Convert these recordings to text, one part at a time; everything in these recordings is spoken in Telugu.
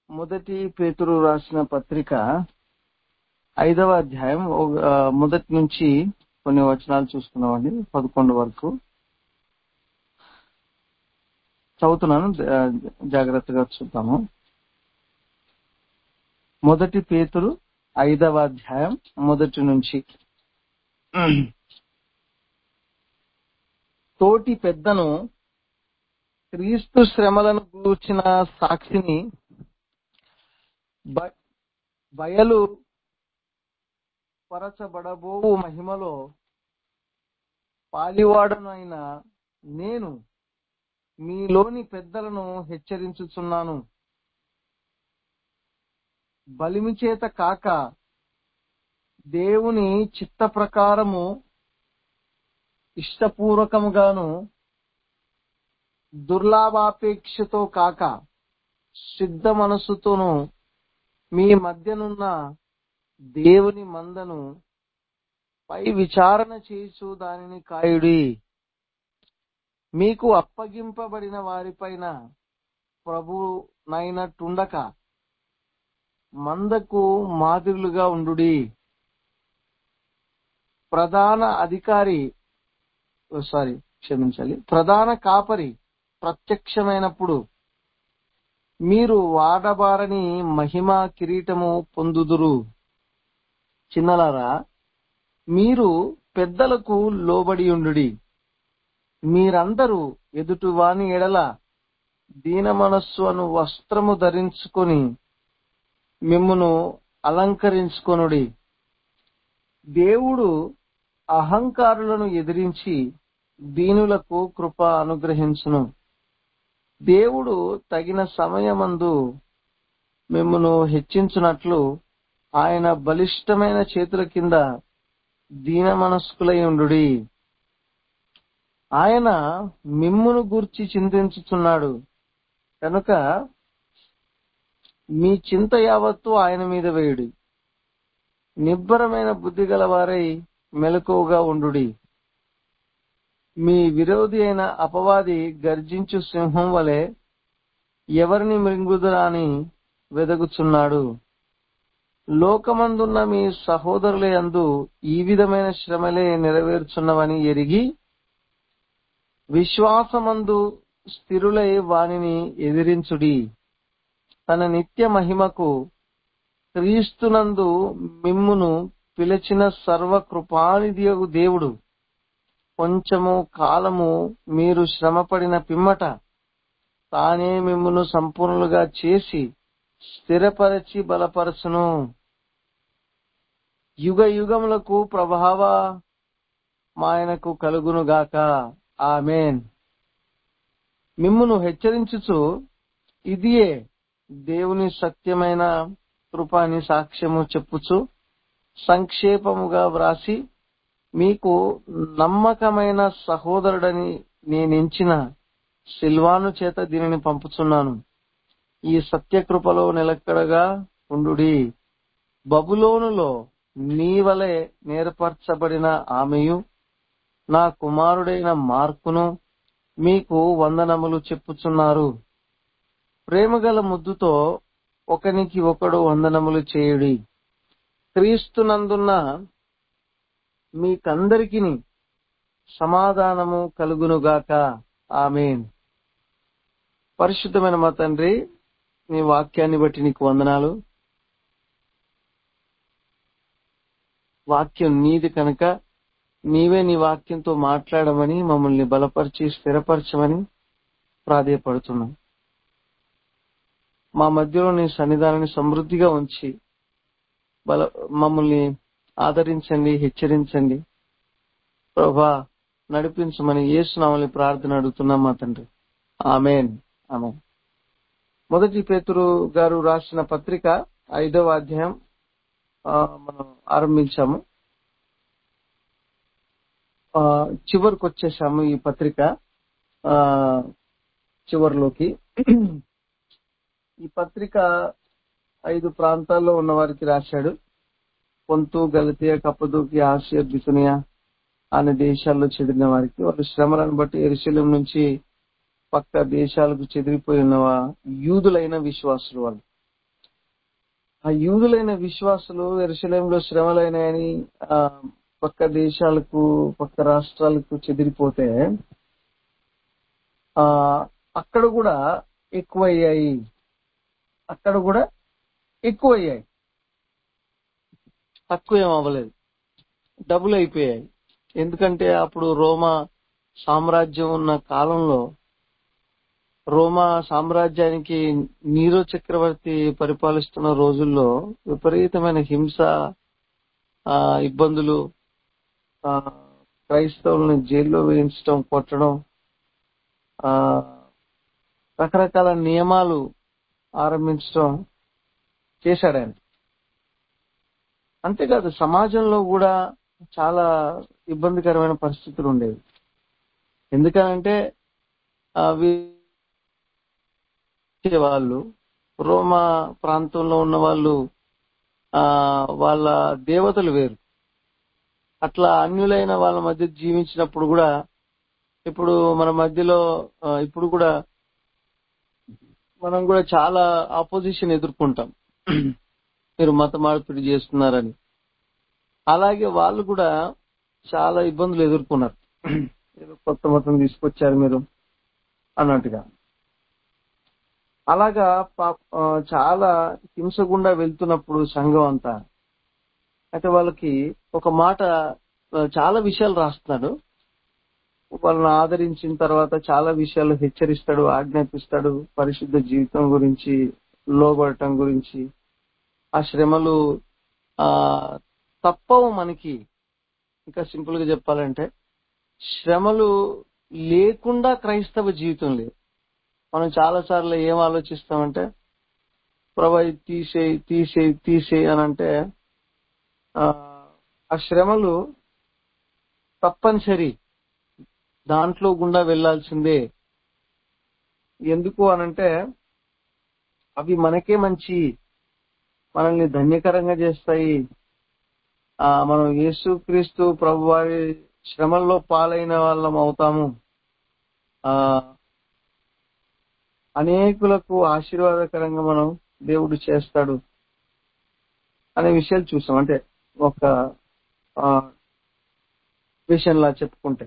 మొదటి పేతురు రాసిన పత్రిక ఐదవ అధ్యాయం ఒక- ఆ, మొదటి నుంచి కొన్ని వచనాలు చూసుకున్నామండి పదకొండు వరకు చదువుతున్నాను ఆ, జాగ్రత్తగా చూద్దాము మొదటి పేతురు ఐదవ అధ్యాయం మొదటి నుంచి తోటి పెద్దను క్రీస్తు శ్రమలను గూర్చిన సాక్షిని బ- బయలు పరచబడబోవు మహిమలో పాలివాడనైన నేను మీలోని పెద్దలను హెచ్చరించుచున్నాను బలిమి చేత కాక దేవుని చిత్త ప్రకారము ఇష్టపూర్వకముగాను దుర్లాభాపేక్షతో కాక సిద్ధ మనస్సుతోనూ మీ మధ్యనున్న దేవుని మందను పై విచారణ చేసు దానిని కాయుడి మీకు అప్పగింపబడిన వారిపైన ప్రభు నైనట్టుండక మందకు మాదిరులుగా ఉండుడి ప్రధాన అధికారి సారీ క్షమించాలి ప్రధాన కాపరి ప్రత్యక్షమైనప్పుడు మీరు వాడబారని మహిమ కిరీటము పొందుదురు చిన్నలారా మీరు పెద్దలకు లోబడి ఉండుడి మీరందరూ ఎదుటివాని ఎడల దీన మనస్సు అను వస్త్రము ధరించుకొని మిమ్మును అలంకరించుకొనుడి దేవుడు అహంకారులను ఎదిరించి దీనులకు కృప అనుగ్రహించును దేవుడు తగిన సమయమందు మిమ్మును హెచ్చించునట్లు ఆయన బలిష్టమైన చేతుల కింద దీన మనస్కులై ఉండుడి ఆయన మిమ్మును గూర్చి చింతించుచున్నాడు కనుక మీ చింత యావత్తు ఆయన మీద వేయుడి నిబ్బరమైన బుద్ధి గల వారై మెలకువగా ఉండుడి మీ విరోధి అయిన అపవాది గర్జించు సింహం వలె ఎవరిని మృంగుదురా అని వెదగుచున్నాడు లోకమందున్న మీ సహోదరుల యందు ఈ విధమైన శ్రమలే నెరవేర్చున్నవని ఎరిగి విశ్వాసమందు స్థిరులై వానిని ఎదిరించుడి తన నిత్య మహిమకు క్రీస్తునందు మిమ్మును పిలిచిన సర్వ కృపానిధియగు దేవుడు కొంచెము కాలము మీరు శ్రమపడిన పిమ్మట తానే మిమ్మును సంపూర్ణులుగా చేసి స్థిరపరచి బలపరచును యుగ యుగములకు ప్రభావ మాయనకు కలుగునుగాక ఆమెన్ మిమ్మును హెచ్చరించుచు ఇదియే దేవుని సత్యమైన కృపాని సాక్ష్యము చెప్పుచు సంక్షేపముగా వ్రాసి మీకు నమ్మకమైన సహోదరుడని నేనెంచిన సిల్వాను చేత దీనిని పంపుచున్నాను ఈ సత్యకృపలో నిలకడగా ఉండుడి బబులోనులో నీ వలె నేర్పరచబడిన ఆమెయు నా కుమారుడైన మార్కును మీకు వందనములు చెప్పుచున్నారు ప్రేమగల ముద్దుతో ఒకనికి ఒకడు వందనములు చేయుడి క్రీస్తునందున్న మీకందరికి సమాధానము కలుగునుగాక ఆమెన్ పరిశుద్ధమైన మా తండ్రి నీ వాక్యాన్ని బట్టి నీకు వందనాలు వాక్యం నీది కనుక నీవే నీ వాక్యంతో మాట్లాడమని మమ్మల్ని బలపరిచి స్థిరపరచమని ప్రాధేయపడుతున్నాం మా మధ్యలో నీ సన్నిధానాన్ని సమృద్ధిగా ఉంచి బల మమ్మల్ని ఆదరించండి హెచ్చరించండి ప్రభా నడిపించమని యేసునామని ప్రార్థన అడుగుతున్నాం మా తండ్రి ఆమెన్ ఆమెన్ మొదటి పేతురు గారు రాసిన పత్రిక ఐదవ అధ్యాయం ఆ, మనం ఆరంభించాము ఆ, చివరికి వచ్చేసాము ఈ పత్రిక ఆ, చివరిలోకి ఈ పత్రిక ఐదు ప్రాంతాల్లో ఉన్న వారికి రాశాడు పొంతు గలతియా కప్పదూకి ఆసియా బితునియా అనే దేశాల్లో చెదిరిన వారికి వాళ్ళు శ్రమలను బట్టి ఎరుశల్యం నుంచి పక్క దేశాలకు చెదిరిపోయిన వా- యూదులైన విశ్వాసులు వాళ్ళు ఆ యూదులైన విశ్వాసులు ఎరుసలేంలో శ్రమలైనాయని ఆ పక్క దేశాలకు పక్క రాష్ట్రాలకు చెదిరిపోతే ఆ అక్కడ కూడా ఎక్కువయ్యాయి అక్కడ కూడా ఎక్కువయ్యాయి తక్కువ ఏం అవ్వలేదు డబుల్ అయిపోయాయి ఎందుకంటే అప్పుడు రోమా సామ్రాజ్యం ఉన్న కాలంలో రోమా సామ్రాజ్యానికి నీరో చక్రవర్తి పరిపాలిస్తున్న రోజుల్లో విపరీతమైన హింస ఆ ఇబ్బందులు ఆ క్రైస్తవులను జైల్లో వేయించడం కొట్టడం ఆ రకరకాల నియమాలు ఆరంభించడం చేశాడు ఆయన అంతేకాదు సమాజంలో కూడా చాలా ఇబ్బందికరమైన పరిస్థితులు ఉండేవి ఎందుకనంటే ఆ వీ- వాళ్ళు రోమా ప్రాంతంలో ఉన్న వాళ్ళు ఆ వాళ్ళ దేవతలు వేరు అట్లా అన్యులైన వాళ్ళ మధ్య జీవించినప్పుడు కూడా ఇప్పుడు మన మధ్యలో ఆ, ఇప్పుడు కూడా మనం కూడా చాలా ఆపోజిషన్ ఎదుర్కొంటాం మీరు మత మార్పిడి చేస్తున్నారని అలాగే వాళ్ళు కూడా చాలా ఇబ్బందులు ఎదుర్కొన్నారు ఏదో కొత్త మతం తీసుకొచ్చారు మీరు అన్నట్టుగా అలాగా పా- ఆ, చాలా హింస గుండా వెళ్తున్నప్పుడు సంఘం అంతా అయితే వాళ్ళకి ఒక మాట ఆ, చాలా విషయాలు రాస్తున్నాడు వాళ్ళని ఆదరించిన తర్వాత చాలా విషయాలు హెచ్చరిస్తాడు ఆజ్ఞాపిస్తాడు పరిశుద్ధ జీవితం గురించి లోబడటం గురించి ఆ శ్రమలు ఆ తప్పవు మనకి ఇంకా సింపుల్ గా చెప్పాలంటే శ్రమలు లేకుండా క్రైస్తవ జీవితం లేదు మనం చాలా సార్లు ఏం ఆలోచిస్తామంటే ప్రభా ఇది తీసేయి తీసేయి తీసేయి అని అంటే ఆ ఆ శ్రమలు తప్పనిసరి దాంట్లో గుండా వెళ్లాల్సిందే ఎందుకు అనంటే అవి మనకే మంచి మనల్ని ధన్యకరంగా చేస్తాయి ఆ మనం యేసుక్రీస్తు ప్రభు వారి శ్రమల్లో పాలైన వాళ్ళం అవుతాము ఆ అనేకులకు ఆశీర్వాదకరంగా మనం దేవుడు చేస్తాడు అనే విషయాలు చూసాం అంటే ఒక ఆ, విషయంలా చెప్పుకుంటే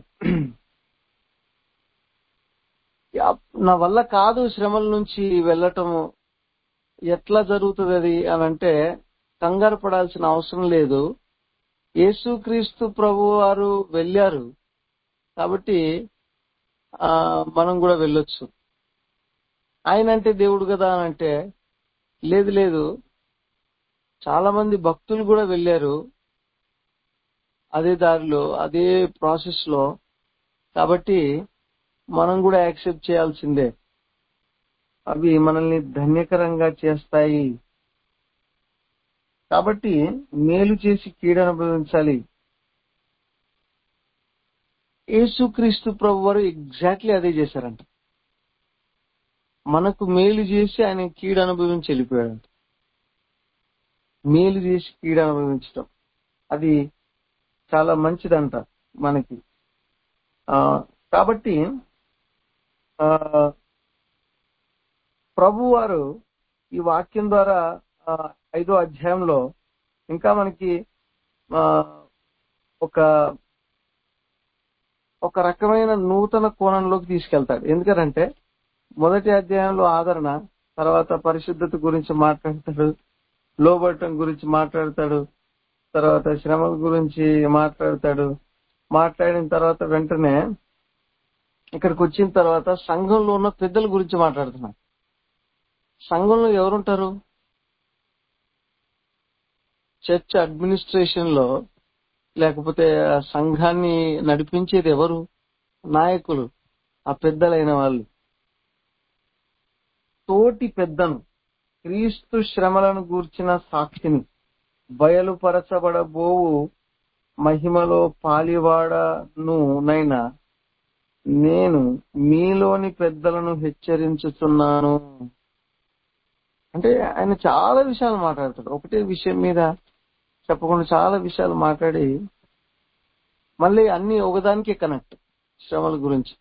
యా, నా వల్ల కాదు శ్రమల నుంచి వెళ్ళటము ఎట్లా జరుగుతుంది అది అని అంటే కంగారు పడాల్సిన అవసరం లేదు యేసుక్రీస్తు ప్రభు వారు వెళ్ళారు కాబట్టి ఆ మనం కూడా వెళ్ళొచ్చు ఆయన అంటే దేవుడు కదా అని అంటే లేదు లేదు చాలా మంది భక్తులు కూడా వెళ్ళారు అదే దారిలో అదే ప్రాసెస్ లో కాబట్టి మనం కూడా యాక్సెప్ట్ చేయాల్సిందే అవి మనల్ని ధన్యకరంగా చేస్తాయి కాబట్టి మేలు చేసి కీడు అనుభవించాలి యేసుక్రీస్తు ప్రభు వారు ఎగ్జాక్ట్లీ అదే చేశారంట మనకు మేలు చేసి ఆయన కీడు అనుభవించి వెళ్ళిపోయాడంట మేలు చేసి కీడు అనుభవించడం అది చాలా మంచిదంట మనకి ఆ కాబట్టి ఆ ప్రభు వారు ఈ వాక్యం ద్వారా ఆ, ఐదో అధ్యాయంలో ఇంకా మనకి ఆ, ఒక ఒక రకమైన నూతన కోణంలోకి తీసుకెళ్తాడు ఎందుకంటే మొదటి అధ్యాయంలో ఆదరణ తర్వాత పరిశుద్ధత గురించి మాట్లాడతాడు లోబడటం గురించి మాట్లాడతాడు తర్వాత శ్రమల గురించి మాట్లాడతాడు మాట్లాడిన తర్వాత వెంటనే ఇక్కడికి వచ్చిన తర్వాత సంఘంలో ఉన్న పెద్దల గురించి మాట్లాడుతున్నాడు సంఘంలో ఎవరుంటారు చర్చ్ అడ్మినిస్ట్రేషన్ లో లేకపోతే ఆ సంఘాన్ని నడిపించేది ఎవరు నాయకులు ఆ పెద్దలైన వాళ్ళు తోటి పెద్దను క్రీస్తు శ్రమలను గూర్చిన సాక్షిని బయలుపరచబడబోవు మహిమలో పాలివాడను నైనా నేను మీలోని పెద్దలను హెచ్చరించుతున్నాను అంటే ఆయన చాలా విషయాలు మాట్లాడతాడు ఒకటే విషయం మీద చెప్పకుండా చాలా విషయాలు మాట్లాడి మళ్ళీ అన్ని ఒకదానికే కనెక్ట్ శ్రమల గురించి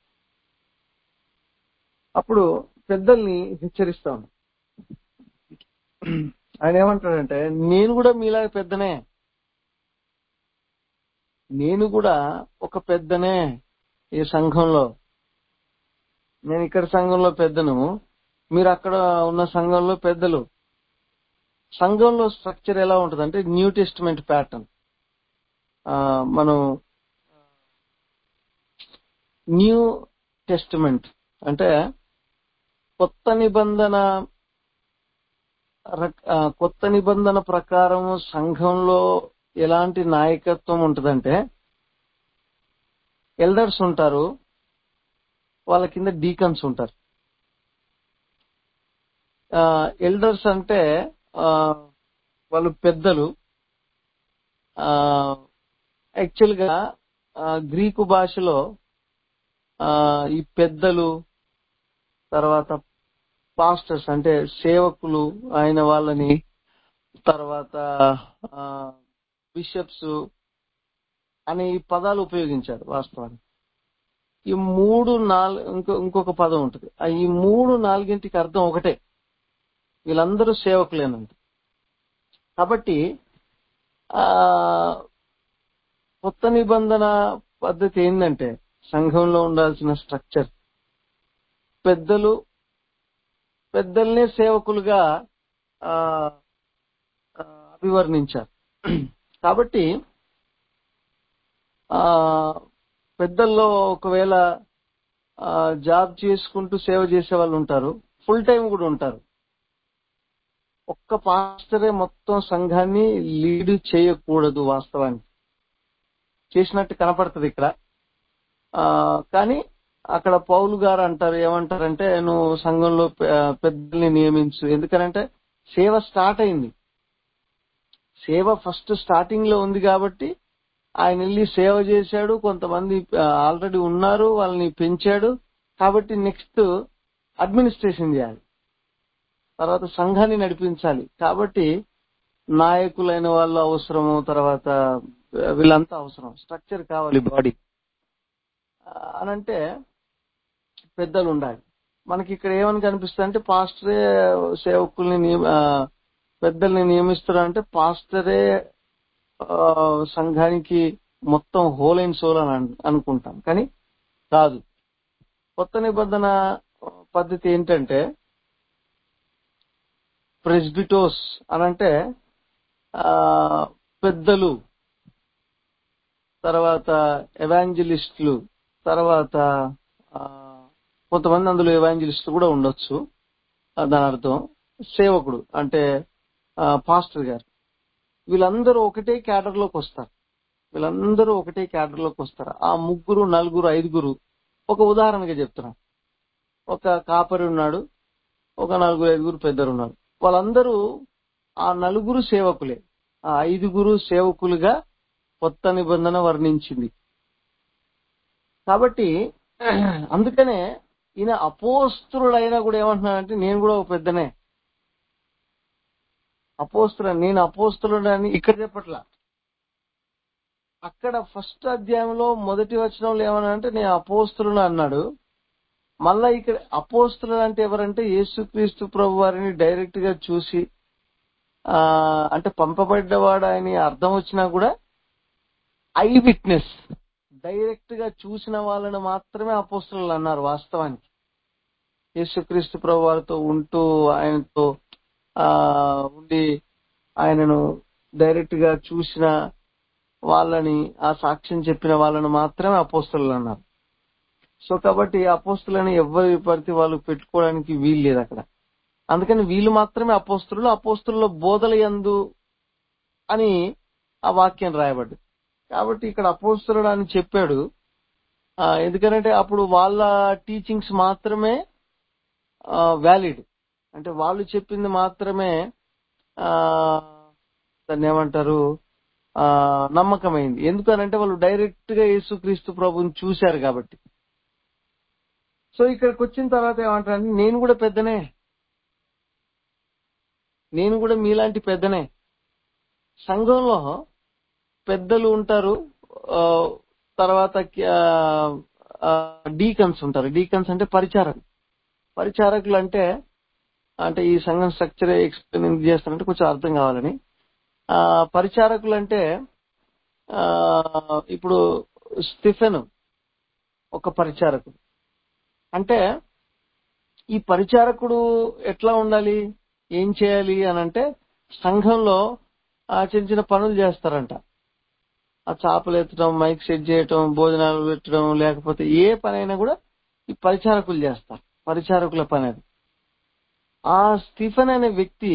అప్పుడు పెద్దల్ని హెచ్చరిస్తాను ఆయన ఏమంటాడంటే నేను కూడా మీలాగా పెద్దనే నేను కూడా ఒక పెద్దనే ఈ సంఘంలో నేను ఇక్కడ సంఘంలో పెద్దను మీరు అక్కడ ఉన్న సంఘంలో పెద్దలు సంఘంలో స్ట్రక్చర్ ఎలా ఉంటుంది అంటే న్యూ టెస్టిమెంట్ ప్యాటర్న్ మనం న్యూ టెస్టిమెంట్ అంటే కొత్త నిబంధన రక- ఆ, కొత్త నిబంధన ప్రకారం సంఘంలో ఎలాంటి నాయకత్వం ఉంటుందంటే ఎల్డర్స్ ఉంటారు వాళ్ళ కింద డీకన్స్ ఉంటారు ఎల్డర్స్ అంటే ఆ, వాళ్ళు పెద్దలు యాక్చువల్ గా ఆ, గ్రీకు భాషలో ఆ, ఈ పెద్దలు తర్వాత పాస్టర్స్ అంటే సేవకులు ఆయన వాళ్ళని తర్వాత బిషప్స్ అనే ఈ పదాలు ఉపయోగించారు వాస్తవానికి ఈ మూడు నాలుగు ఇంకో ఇంకొక పదం ఉంటుంది ఆ ఈ మూడు నాలుగింటికి అర్థం ఒకటే వీళ్ళందరూ సేవకులేనండి కాబట్టి ఆ కొత్త నిబంధన పద్ధతి ఏంటంటే సంఘంలో ఉండాల్సిన స్ట్రక్చర్ పెద్దలు పెద్దల్నే సేవకులుగా ఆ, ఆ, అభివర్ణించారు కాబట్టి ఆ పెద్దల్లో ఒకవేళ ఆ, జాబ్ చేసుకుంటూ సేవ చేసే వాళ్ళు ఉంటారు ఫుల్ టైం కూడా ఉంటారు ఒక్క పాస్టరే మొత్తం సంఘాన్ని లీడ్ చేయకూడదు వాస్తవానికి చేసినట్టు కనపడుతుంది ఇక్కడ ఆ, కానీ అక్కడ పౌలు గారు అంటారు ఏమంటారంటే నువ్వు సంఘంలో పె- పెద్దల్ని నియమించు ఎందుకనంటే సేవ స్టార్ట్ అయింది సేవ ఫస్ట్ స్టార్టింగ్ లో ఉంది కాబట్టి ఆయన వెళ్ళి సేవ చేశాడు కొంతమంది ఆల్రెడీ ఉన్నారు వాళ్ళని పెంచాడు కాబట్టి నెక్స్ట్ అడ్మినిస్ట్రేషన్ చేయాలి తర్వాత సంఘాన్ని నడిపించాలి కాబట్టి నాయకులైన వాళ్ళు అవసరము తర్వాత వీళ్ళంతా అవసరం స్ట్రక్చర్ కావాలి బాడీ అనంటే పెద్దలు ఉండాలి మనకి ఇక్కడ ఏమని కనిపిస్తుంది అంటే పాస్టరే సేవకుల్ని నియమ ఆ, పెద్దల్ని నియమిస్తారు అంటే పాస్టరే ఆ, సంఘానికి మొత్తం హోల్ అండ్ సోల్ అని అను- అనుకుంటాం కానీ కాదు కొత్త నిబంధన పద్ధతి ఏంటంటే ప్రెస్బిటోస్ అనంటే ఆ, పెద్దలు తర్వాత ఎవాంజలిస్టులు తర్వాత ఆ, కొంతమంది అందులో ఎవాంజలిస్టులు కూడా ఉండొచ్చు ఆ, దాని అర్థం సేవకుడు అంటే ఆ, పాస్టర్ గారు వీళ్ళందరూ ఒకటే క్యాడర్ లోకి వస్తారు వీళ్ళందరూ ఒకటే క్యాడర్ లోకి వస్తారు ఆ ముగ్గురు నలుగురు ఐదుగురు ఒక ఉదాహరణగా చెప్తున్నా ఒక కాపరి ఉన్నాడు ఒక నలుగురు ఐదుగురు పెద్దలు ఉన్నారు వాళ్ళందరూ ఆ నలుగురు సేవకులే ఆ ఐదుగురు సేవకులుగా కొత్త నిబంధన వర్ణించింది కాబట్టి అందుకనే ఈయన అపోస్తుడైనా కూడా ఏమంటున్నాడంటే నేను కూడా ఒక పెద్దనే అపోస్తుడు నేను అపోస్తుడని ఇక్కడ చెప్పట్లా అక్కడ ఫస్ట్ అధ్యాయంలో మొదటి వచనంలో ఏమన్నా అంటే నేను అపోస్తులను అన్నాడు మళ్ళా ఇక్కడ అపోస్తులు అంటే ఎవరంటే యేసుక్రీస్తు ప్రభు వారిని డైరెక్ట్ గా చూసి ఆ అంటే పంపబడ్డవాడు అని అర్థం వచ్చినా కూడా ఐ విట్నెస్ డైరెక్ట్ గా చూసిన వాళ్ళని మాత్రమే అపోస్తులు అన్నారు వాస్తవానికి యేసుక్రీస్తు ప్రభు వారితో ఉంటూ ఆయనతో ఆ ఉండి ఆయనను డైరెక్ట్ గా చూసిన వాళ్ళని ఆ సాక్ష్యం చెప్పిన వాళ్ళని మాత్రమే అపోస్తులు అన్నారు సో కాబట్టి అపోస్తులని ఎవరి పడితే వాళ్ళు పెట్టుకోవడానికి వీలు లేదు అక్కడ అందుకని వీళ్ళు మాత్రమే అపోస్తులు అపోస్తుల్లో బోధల యందు అని ఆ వాక్యం రాయబడ్డది కాబట్టి ఇక్కడ అపోస్తులుడు అని చెప్పాడు ఆ, ఎందుకంటే అప్పుడు వాళ్ళ టీచింగ్స్ మాత్రమే వ్యాలిడ్ అంటే వాళ్ళు చెప్పింది మాత్రమే ఆ, దాన్ని ఏమంటారు ఆ, నమ్మకమైంది ఎందుకనంటే వాళ్ళు డైరెక్ట్ గా యేసుక్రీస్తు ప్రభుని చూశారు కాబట్టి సో ఇక్కడికి వచ్చిన తర్వాత ఏమంటారంటే నేను కూడా పెద్దనే నేను కూడా మీలాంటి పెద్దనే సంఘంలో పెద్దలు ఉంటారు ఆ, తర్వాత డీకన్స్ ఉంటారు డీకన్స్ అంటే పరిచారకులు పరిచారకులు అంటే అంటే ఈ సంఘం స్ట్రక్చర్ ఎక్స్ప్లెయిన్ ఎందుకు చేస్తానంటే కొంచెం అర్థం కావాలని ఆ పరిచారకులు అంటే ఆ ఇప్పుడు స్టిఫెన్ ఒక పరిచారకుడు అంటే ఈ పరిచారకుడు ఎట్లా ఉండాలి ఏం చేయాలి అని అంటే సంఘంలో ఆ చిన్న చిన్న పనులు చేస్తారంట ఆ చేపలు ఎత్తడం మైక్ సెట్ చేయటం భోజనాలు పెట్టడం లేకపోతే ఏ పనైనా కూడా ఈ పరిచారకులు చేస్తారు పరిచారకుల పని అది ఆ స్టీఫెన్ అనే వ్యక్తి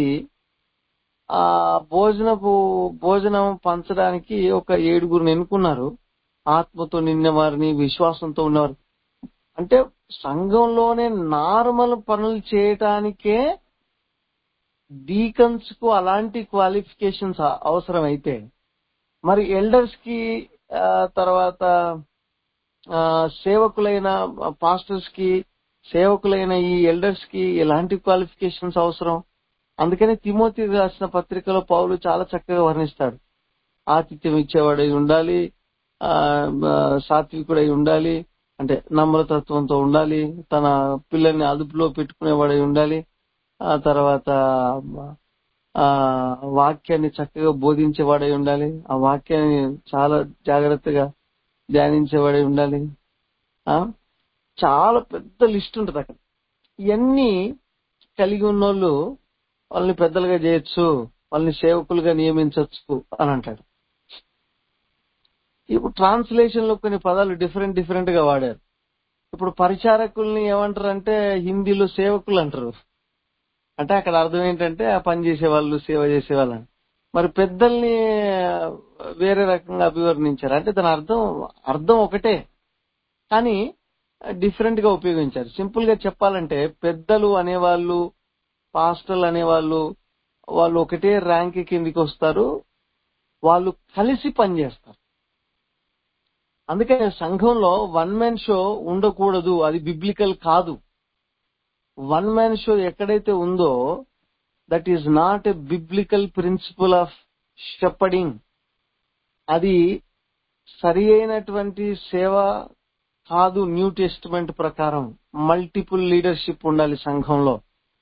ఆ భోజనపు భోజనం పంచడానికి ఒక ఏడుగురిని ఎన్నుకున్నారు ఆత్మతో నిన్న వారిని విశ్వాసంతో ఉన్నవారు అంటే సంఘంలోనే నార్మల్ పనులు చేయటానికే డీకన్స్ కు అలాంటి క్వాలిఫికేషన్స్ అవసరం అయితే మరి ఎల్డర్స్ కి ఆ, తర్వాత ఆ, సేవకులైన పాస్టర్స్ కి సేవకులైన ఈ ఎల్డర్స్ కి ఎలాంటి క్వాలిఫికేషన్స్ అవసరం అందుకనే తిమోతి రాసిన పత్రికలో పౌలు చాలా చక్కగా వర్ణిస్తాడు ఆతిథ్యం ఇచ్చేవాడై ఉండాలి ఆ ఆ, సాత్వికుడై ఉండాలి అంటే నమ్రతత్వంతో ఉండాలి తన పిల్లల్ని అదుపులో పెట్టుకునేవాడై ఉండాలి ఆ తర్వాత ఆ వాక్యాన్ని చక్కగా బోధించేవాడై ఉండాలి ఆ వాక్యాన్ని చాలా జాగ్రత్తగా ధ్యానించేవాడై ఉండాలి ఆ చాలా పెద్ద లిస్ట్ ఉంటుంది అక్కడ ఇవన్నీ కలిగి ఉన్నోళ్ళు వాళ్ళని పెద్దలుగా చేయొచ్చు వాళ్ళని సేవకులుగా నియమించవచ్చు అని అంటాడు ఇప్పుడు ట్రాన్స్లేషన్ లో కొన్ని పదాలు డిఫరెంట్ డిఫరెంట్ గా వాడారు ఇప్పుడు పరిచారకుల్ని ఏమంటారు అంటే హిందీలో సేవకులు అంటారు అంటే అక్కడ అర్థం ఏంటంటే ఆ పని చేసేవాళ్ళు సేవ చేసేవాళ్ళు అని. మరి పెద్దల్ని వేరే రకంగా అభివర్ణించారు అంటే దాని అర్థం అర్థం ఒకటే కానీ డిఫరెంట్ గా ఉపయోగించారు సింపుల్ గా చెప్పాలంటే పెద్దలు అనేవాళ్ళు పాస్టర్లు అనేవాళ్ళు వాళ్ళు ఒకటే ర్యాంక్ కిందికి వస్తారు వాళ్ళు కలిసి పనిచేస్తారు అందుకని సంఘంలో వన్ మ్యాన్ షో ఉండకూడదు అది బిబ్లికల్ కాదు వన్ మ్యాన్ షో ఎక్కడైతే ఉందో that is not a biblical principle of shepherding అది సరి అయినటువంటి సేవ కాదు న్యూ టెస్టిమెంట్ ప్రకారం మల్టిపుల్ లీడర్షిప్ ఉండాలి సంఘంలో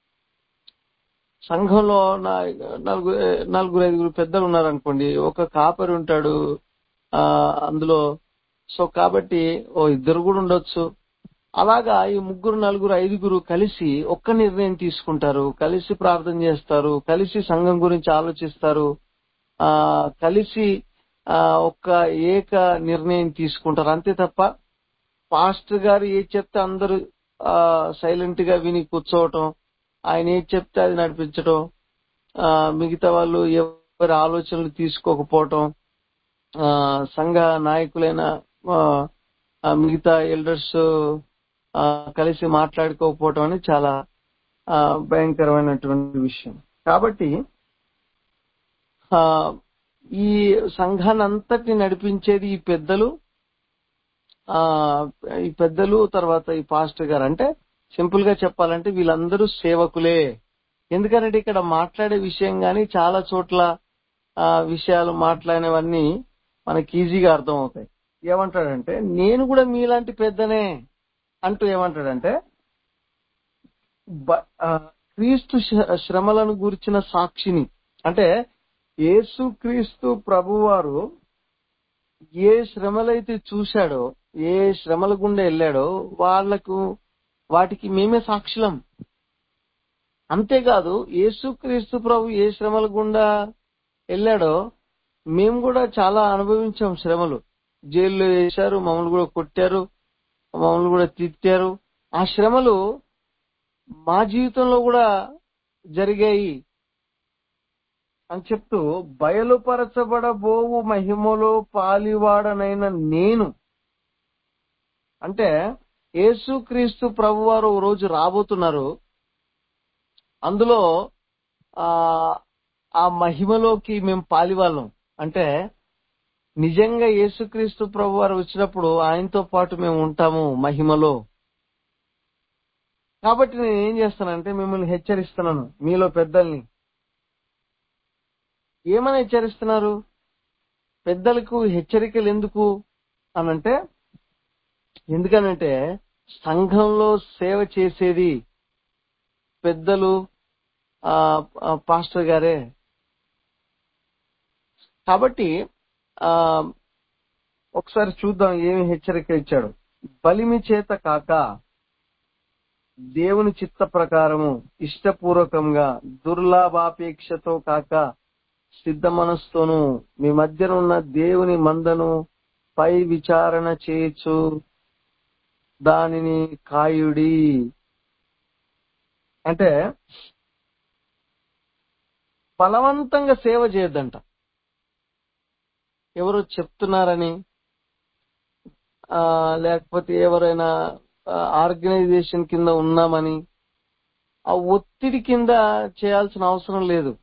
సంఘంలో నా- నలుగురు నలుగురు ఐదుగురు పెద్దలు ఉన్నారనుకోండి ఒక కాపరి ఉంటాడు ఆ అందులో సో కాబట్టి ఓ ఇద్దరు కూడా ఉండొచ్చు అలాగా ఈ ముగ్గురు నలుగురు ఐదుగురు కలిసి ఒక్క నిర్ణయం తీసుకుంటారు కలిసి ప్రార్థన చేస్తారు కలిసి సంఘం గురించి ఆలోచిస్తారు ఆ కలిసి ఆ ఒక్క ఏక నిర్ణయం తీసుకుంటారు అంతే తప్ప పాస్టర్ గారు ఏది చెప్తే అందరూ సైలెంట్ గా విని కూర్చోవటం ఆయన ఏది చెప్తే అది నడిపించడం ఆ, మిగతా వాళ్ళు ఎవరి ఆలోచనలు తీసుకోకపోవటం ఆ, సంఘ నాయకులైన ఆ, ఆ, మిగతా ఎల్డర్స్ కలిసి మాట్లాడుకోకపోవటం అనేది చాలా ఆ, భయంకరమైనటువంటి విషయం కాబట్టి ఆ, ఈ సంఘాన్ని అంతటిని నడిపించేది ఈ పెద్దలు ఆ ఈ పెద్దలు తర్వాత ఈ పాస్టర్ గారు అంటే సింపుల్ గా చెప్పాలంటే వీళ్ళందరూ సేవకులే ఎందుకంటే ఇక్కడ మాట్లాడే విషయం గాని చాలా చోట్ల ఆ విషయాలు మాట్లాడినవన్నీ మనకి ఈజీగా అర్థం అవుతాయి ఏమంటాడంటే నేను కూడా మీలాంటి పెద్దనే అంటూ ఏమంటాడంటే బ- ఆ, క్రీస్తు శ్ర- శ్రమలను గురించిన సాక్షిని అంటే యేసు క్రీస్తు ప్రభువారు ఏ శ్రమలైతే చూశాడో ఏ శ్రమల గుండా వెళ్ళాడో వాళ్లకు వాటికి మేమే సాక్షులం అంతేకాదు యేసుక్రీస్తు ప్రభు ఏ శ్రమల గుండా వెళ్ళాడో మేము కూడా చాలా అనుభవించాం శ్రమలు జైల్లో వేశారు మమ్మల్ని కూడా కొట్టారు మమ్మల్ని కూడా తిట్టారు ఆ శ్రమలు మా జీవితంలో కూడా జరిగాయి అని చెప్తూ బయలుపరచబడబోవు మహిమలో పాలివాడనైన నేను అంటే యేసుక్రీస్తు ప్రభువారు ఓ రోజు రాబోతున్నారు అందులో ఆ ఆ మహిమలోకి మేము పాలివాళ్ళం అంటే నిజంగా యేసుక్రీస్తు ప్రభువారు వచ్చినప్పుడు ఆయనతో పాటు మేము ఉంటాము మహిమలో కాబట్టి నేను ఏం చేస్తానంటే మిమ్మల్ని హెచ్చరిస్తున్నాను మీలో పెద్దల్ని ఏమని హెచ్చరిస్తున్నారు పెద్దలకు హెచ్చరికలు ఎందుకు అనంటే ఎందుకనంటే సంఘంలో సేవ చేసేది పెద్దలు ఆ, ఆ, పాస్టర్ గారే కాబట్టి ఆ ఒకసారి చూద్దాం ఏమి హెచ్చరిక ఇచ్చాడు బలిమి చేత కాక దేవుని చిత్త ప్రకారము ఇష్టపూర్వకంగా దుర్లాభాపేక్షతో కాక సిద్ధ మనస్సుతోను మీ మధ్యన ఉన్న దేవుని మందను పై విచారణ చేయొచ్చు దానిని కాయుడి అంటే బలవంతంగా సేవ చేయొద్దంట ఎవరు చెప్తున్నారని ఆ, లేకపోతే ఎవరైనా ఆర్గనైజేషన్ కింద ఉన్నామని ఆ ఒత్తిడి కింద చేయాల్సిన అవసరం లేదు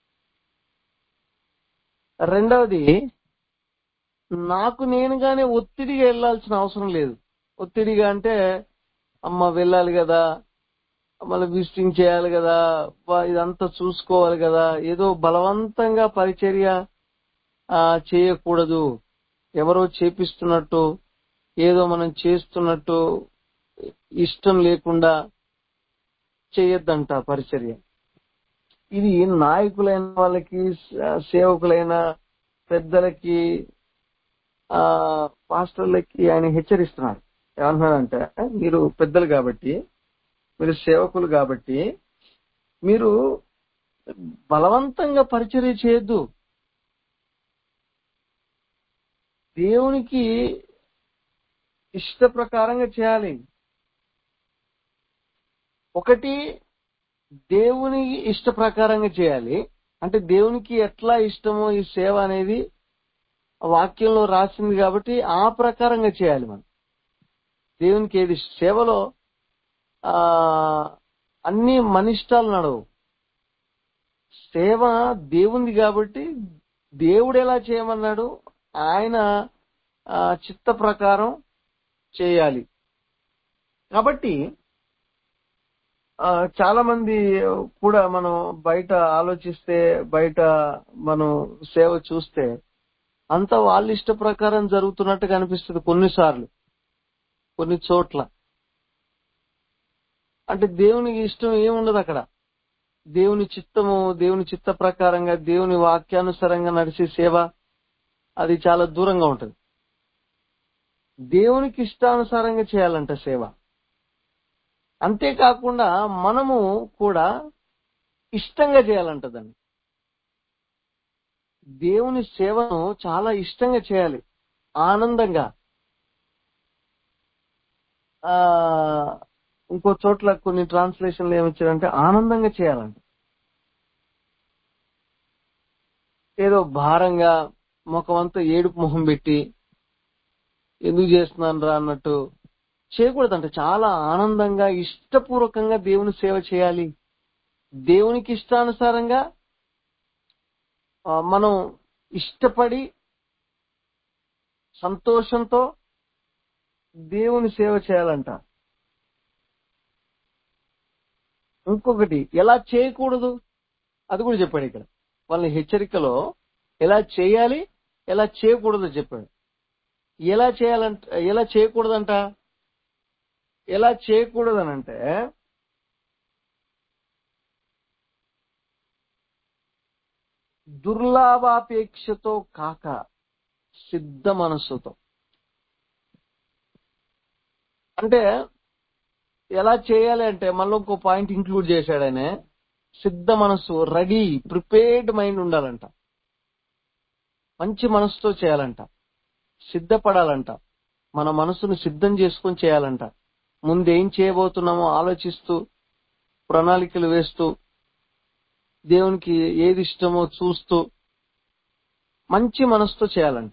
రెండవది నాకు నేనుగానే ఒత్తిడిగా వెళ్ళాల్సిన అవసరం లేదు ఒత్తిడిగా అంటే అమ్మ వెళ్ళాలి కదా మళ్ళీ విజిటింగ్ చేయాలి కదా అబ్బా, ఇదంతా చూసుకోవాలి కదా ఏదో బలవంతంగా పరిచర్య ఆ, చేయకూడదు ఎవరో చేపిస్తున్నట్టు ఏదో మనం చేస్తున్నట్టు ఇష్టం లేకుండా చేయొద్దంట పరిచర్య ఇది నాయకులైన వాళ్ళకి స- సేవకులైన పెద్దలకి ఆ పాస్టర్లకి ఆయన హెచ్చరిస్తున్నారు ఏమంటున్నారంటే మీరు పెద్దలు కాబట్టి మీరు సేవకులు కాబట్టి మీరు బలవంతంగా పరిచర్య చేయొద్దు దేవునికి ఇష్ట ప్రకారంగా చేయాలి ఒకటి దేవుని ఇష్ట ప్రకారంగా చేయాలి అంటే దేవునికి ఎట్లా ఇష్టమో ఈ సేవ అనేది వాక్యంలో రాసింది కాబట్టి ఆ ప్రకారంగా చేయాలి మనం దేవునికి ఏది ఇష్టం. సేవలో ఆ అన్ని మన ఇష్టాలు నడవు సేవ దేవుంది కాబట్టి దేవుడు ఎలా చేయమన్నాడు ఆయన ఆ, చిత్త ప్రకారం చేయాలి కాబట్టి ఆ, చాలా మంది కూడా మనం బయట ఆలోచిస్తే బయట మనం సేవ చూస్తే అంతా వాళ్ళ ఇష్ట ప్రకారం జరుగుతున్నట్టుగా అనిపిస్తుంది కొన్నిసార్లు కొన్ని చోట్ల అంటే దేవునికి ఇష్టం ఏముండదు అక్కడ దేవుని చిత్తము దేవుని చిత్త ప్రకారంగా దేవుని వాక్యానుసారంగా నడిచే సేవ అది చాలా దూరంగా ఉంటుంది దేవునికి ఇష్టానుసారంగా చేయాలంట సేవ అంతేకాకుండా మనము కూడా ఇష్టంగా చేయాలంట దాన్ని దేవుని సేవను చాలా ఇష్టంగా చేయాలి ఆనందంగా ఆ ఇంకో చోట్ల కొన్ని ట్రాన్స్లేషన్లు ఏమొచ్చారంటే ఆనందంగా చేయాలంట ఏదో భారంగా ముఖమంతా ఏడుపు మొహం పెట్టి ఎందుకు చేస్తున్నాను రా అన్నట్టు చేయకూడదంట చాలా ఆనందంగా ఇష్టపూర్వకంగా దేవుని సేవ చేయాలి దేవునికి ఇష్టానుసారంగా ఆ, మనం ఇష్టపడి సంతోషంతో దేవుని సేవ చేయాలంట ఇంకొకటి ఎలా చేయకూడదు అది కూడా చెప్పాడు ఇక్కడ వాళ్ళ హెచ్చరికలో ఎలా చేయాలి ఎలా చేయకూడదు చెప్పాడు ఎలా చేయాలంట ఎలా చేయకూడదంట ఎలా చేయకూడదనంటే దుర్లాభాపేక్షతో కాక సిద్ధ మనస్సుతో అంటే ఎలా చేయాలి అంటే మళ్ళీ ఇంకో పాయింట్ ఇంక్లూడ్ చేశాడు ఆయన సిద్ధ మనస్సు రెడీ ప్రిపేర్డ్ మైండ్ ఉండాలంట మంచి మనసుతో చేయాలంట సిద్ధపడాలంట మన మనసును సిద్ధం చేసుకొని చేయాలంట ముందేం చేయబోతున్నామో ఆలోచిస్తూ ప్రణాళికలు వేస్తూ దేవునికి ఏది ఇష్టమో చూస్తూ మంచి మనసుతో చేయాలంట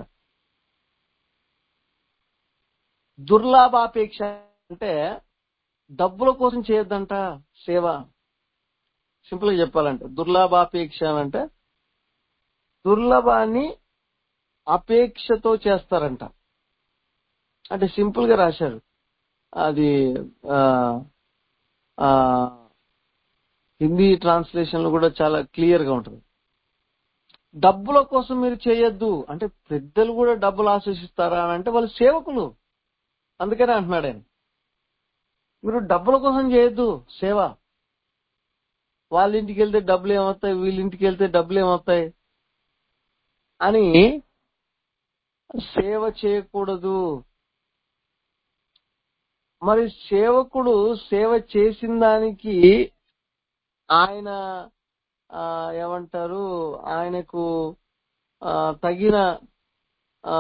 దుర్లాభాపేక్ష అంటే డబ్బుల కోసం చేయొద్దంట సేవ సింపుల్ గా చెప్పాలంటే దుర్లాభాపేక్ష అంటే దుర్లభాన్ని అపేక్షతో చేస్తారంట అంటే సింపుల్ గా రాశారు అది ఆ, ఆ, హిందీ ట్రాన్స్లేషన్ లో కూడా చాలా క్లియర్ గా ఉంటుంది డబ్బుల కోసం మీరు చేయొద్దు అంటే పెద్దలు కూడా డబ్బులు ఆశిస్తారా అని అంటే వాళ్ళు సేవకులు అందుకనే అంటున్నాడు ఆయన మీరు డబ్బుల కోసం చేయొద్దు సేవ వాళ్ళ ఇంటికి వెళ్తే డబ్బులు ఏమవుతాయి వీళ్ళ ఇంటికి వెళ్తే డబ్బులు ఏమవుతాయి అని సేవ చేయకూడదు మరి సేవకుడు సేవ చేసిన దానికి ఆయన ఆ, ఏమంటారు ఆయనకు ఆ, తగిన ఆ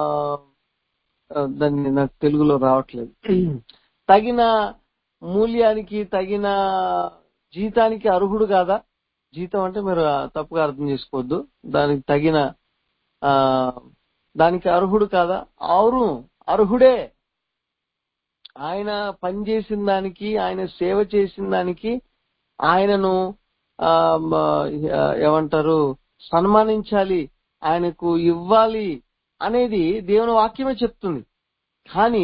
దాన్ని నాకు తెలుగులో రావట్లేదు తగిన మూల్యానికి తగిన జీతానికి అర్హుడు కాదా జీతం అంటే మీరు తప్పుగా అర్థం చేసుకోవద్దు దానికి తగిన ఆ దానికి అర్హుడు కాదా అవును అర్హుడే ఆయన పనిచేసిన దానికి ఆయన సేవ చేసిన దానికి ఆయనను ఆ, మ, ఆ, ఏమంటారు సన్మానించాలి ఆయనకు ఇవ్వాలి అనేది దేవుని వాక్యమే చెప్తుంది కానీ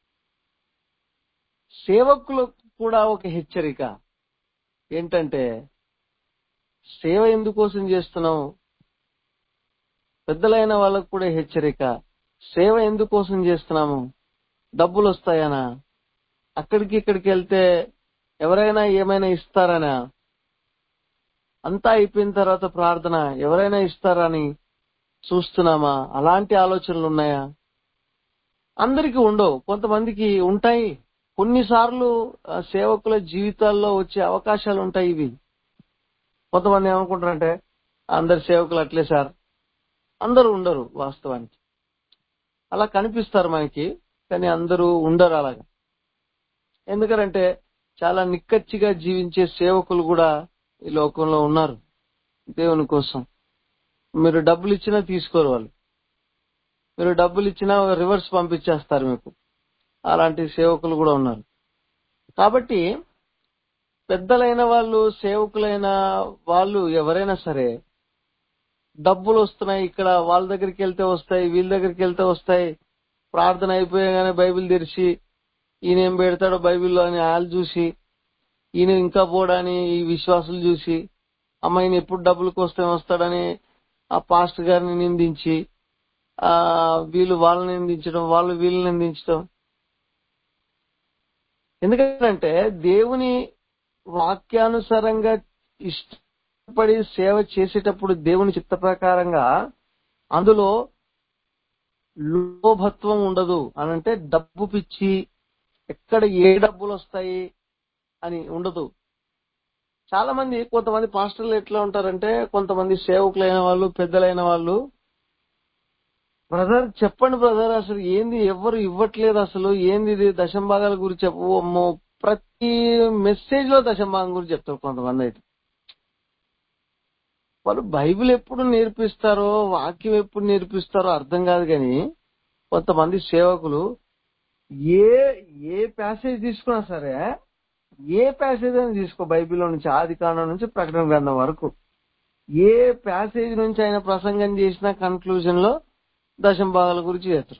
సేవకులకు కూడా ఒక హెచ్చరిక ఏంటంటే సేవ ఎందుకోసం చేస్తున్నావు పెద్దలైన వాళ్ళకు కూడా హెచ్చరిక సేవ ఎందుకోసం చేస్తున్నాము డబ్బులు వస్తాయనా అక్కడికి ఇక్కడికి వెళ్తే ఎవరైనా ఏమైనా ఇస్తారనా అంతా అయిపోయిన తర్వాత ప్రార్థన ఎవరైనా ఇస్తారని చూస్తున్నామా అలాంటి ఆలోచనలు ఉన్నాయా అందరికీ ఉండవు కొంతమందికి ఉంటాయి కొన్నిసార్లు ఆ, సేవకుల జీవితాల్లో వచ్చే అవకాశాలు ఉంటాయి ఇవి కొంతమంది ఏమనుకుంటారంటే అందరు సేవకులు అట్లే సార్ అందరూ ఉండరు వాస్తవానికి అలా కనిపిస్తారు మనకి కానీ అందరూ ఉండరు అలాగా ఎందుకంటే చాలా నిక్కచ్చిగా జీవించే సేవకులు కూడా ఈ లోకంలో ఉన్నారు దేవుని కోసం మీరు డబ్బులు ఇచ్చినా తీసుకోరు వాళ్ళు మీరు డబ్బులు ఇచ్చినా రివర్స్ పంపించేస్తారు మీకు అలాంటి సేవకులు కూడా ఉన్నారు కాబట్టి పెద్దలైన వాళ్ళు సేవకులైన వాళ్ళు ఎవరైనా సరే డబ్బులు వస్తున్నాయి ఇక్కడ వాళ్ళ దగ్గరికి వెళ్తే వస్తాయి వీళ్ళ దగ్గరికి వెళ్తే వస్తాయి ప్రార్థన అయిపోయాగానే బైబిల్ తెరిచి ఈయన ఏం పెడతాడో బైబిల్లో అని వాళ్ళు చూసి ఈయన ఇంకా పోడని ఈ విశ్వాసులు చూసి అమ్మ ఈయన ఎప్పుడు డబ్బులకు వస్తే వస్తాడని ఆ పాస్టర్ గారిని నిందించి ఆ వీళ్ళు వాళ్ళని నిందించడం వాళ్ళు వీళ్ళని నిందించడం ఎందుకంటే దేవుని వాక్యానుసారంగా ఇష్టపడి సేవ చేసేటప్పుడు దేవుని చిత్త ప్రకారంగా అందులో లోభత్వం ఉండదు అని అంటే డబ్బు పిచ్చి ఎక్కడ ఏ డబ్బులు వస్తాయి అని ఉండదు చాలా మంది కొంతమంది పాస్టర్లు ఎట్లా ఉంటారంటే కొంతమంది సేవకులైన వాళ్ళు పెద్దలైన వాళ్ళు బ్రదర్ చెప్పండి బ్రదర్ అసలు ఏంది ఎవరు ఇవ్వట్లేదు అసలు ఏంది ఇది దశంభాగాల గురించి చెప్పు అమ్మో ప్రతి మెసేజ్ లో దశంభాగం గురించి చెప్తారు కొంతమంది అయితే వాళ్ళు బైబిల్ ఎప్పుడు నేర్పిస్తారో వాక్యం ఎప్పుడు నేర్పిస్తారో అర్థం కాదు కానీ కొంతమంది సేవకులు ఏ ఏ ప్యాసేజ్ తీసుకున్నా సరే ఏ ప్యాసేజ్ అయినా తీసుకో బైబిల్లో నుంచి ఆది కాండం నుంచి ప్రకటన గ్రంథం వరకు ఏ ప్యాసేజ్ నుంచి ఆయన ప్రసంగం చేసిన కన్క్లూజన్ లో దశం భాగాల గురించి చేస్తారు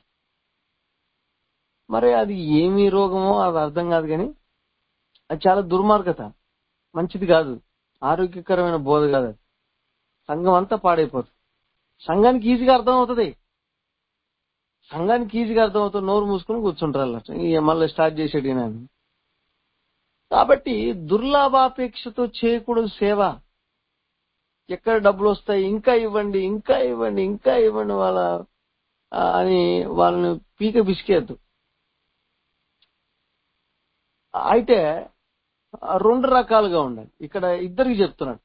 మరి అది ఏమి రోగమో అది అర్థం కాదు కానీ అది చాలా దుర్మార్గత మంచిది కాదు ఆరోగ్యకరమైన బోధ కాదు అది సంఘం అంతా పాడైపోతుంది సంఘానికి ఈజీగా అర్థం అవుతుంది సంఘానికి ఈజీగా అర్థం అవుతుంది నోరు మూసుకుని కూర్చుంటారు అలా ఇక మళ్ళీ స్టార్ట్ చేసేది ఈయన అని. కాబట్టి దుర్లాభాపేక్షతో చేయకూడదు సేవ ఎక్కడ డబ్బులు వస్తాయి ఇంకా ఇవ్వండి ఇంకా ఇవ్వండి ఇంకా ఇవ్వండి వాళ్ళ ఆ, అని వాళ్ళని పీక బిసికేద్దు అయితే ఆ, రెండు రకాలుగా ఉండాలి ఇక్కడ ఇద్దరికి చెప్తున్నాడు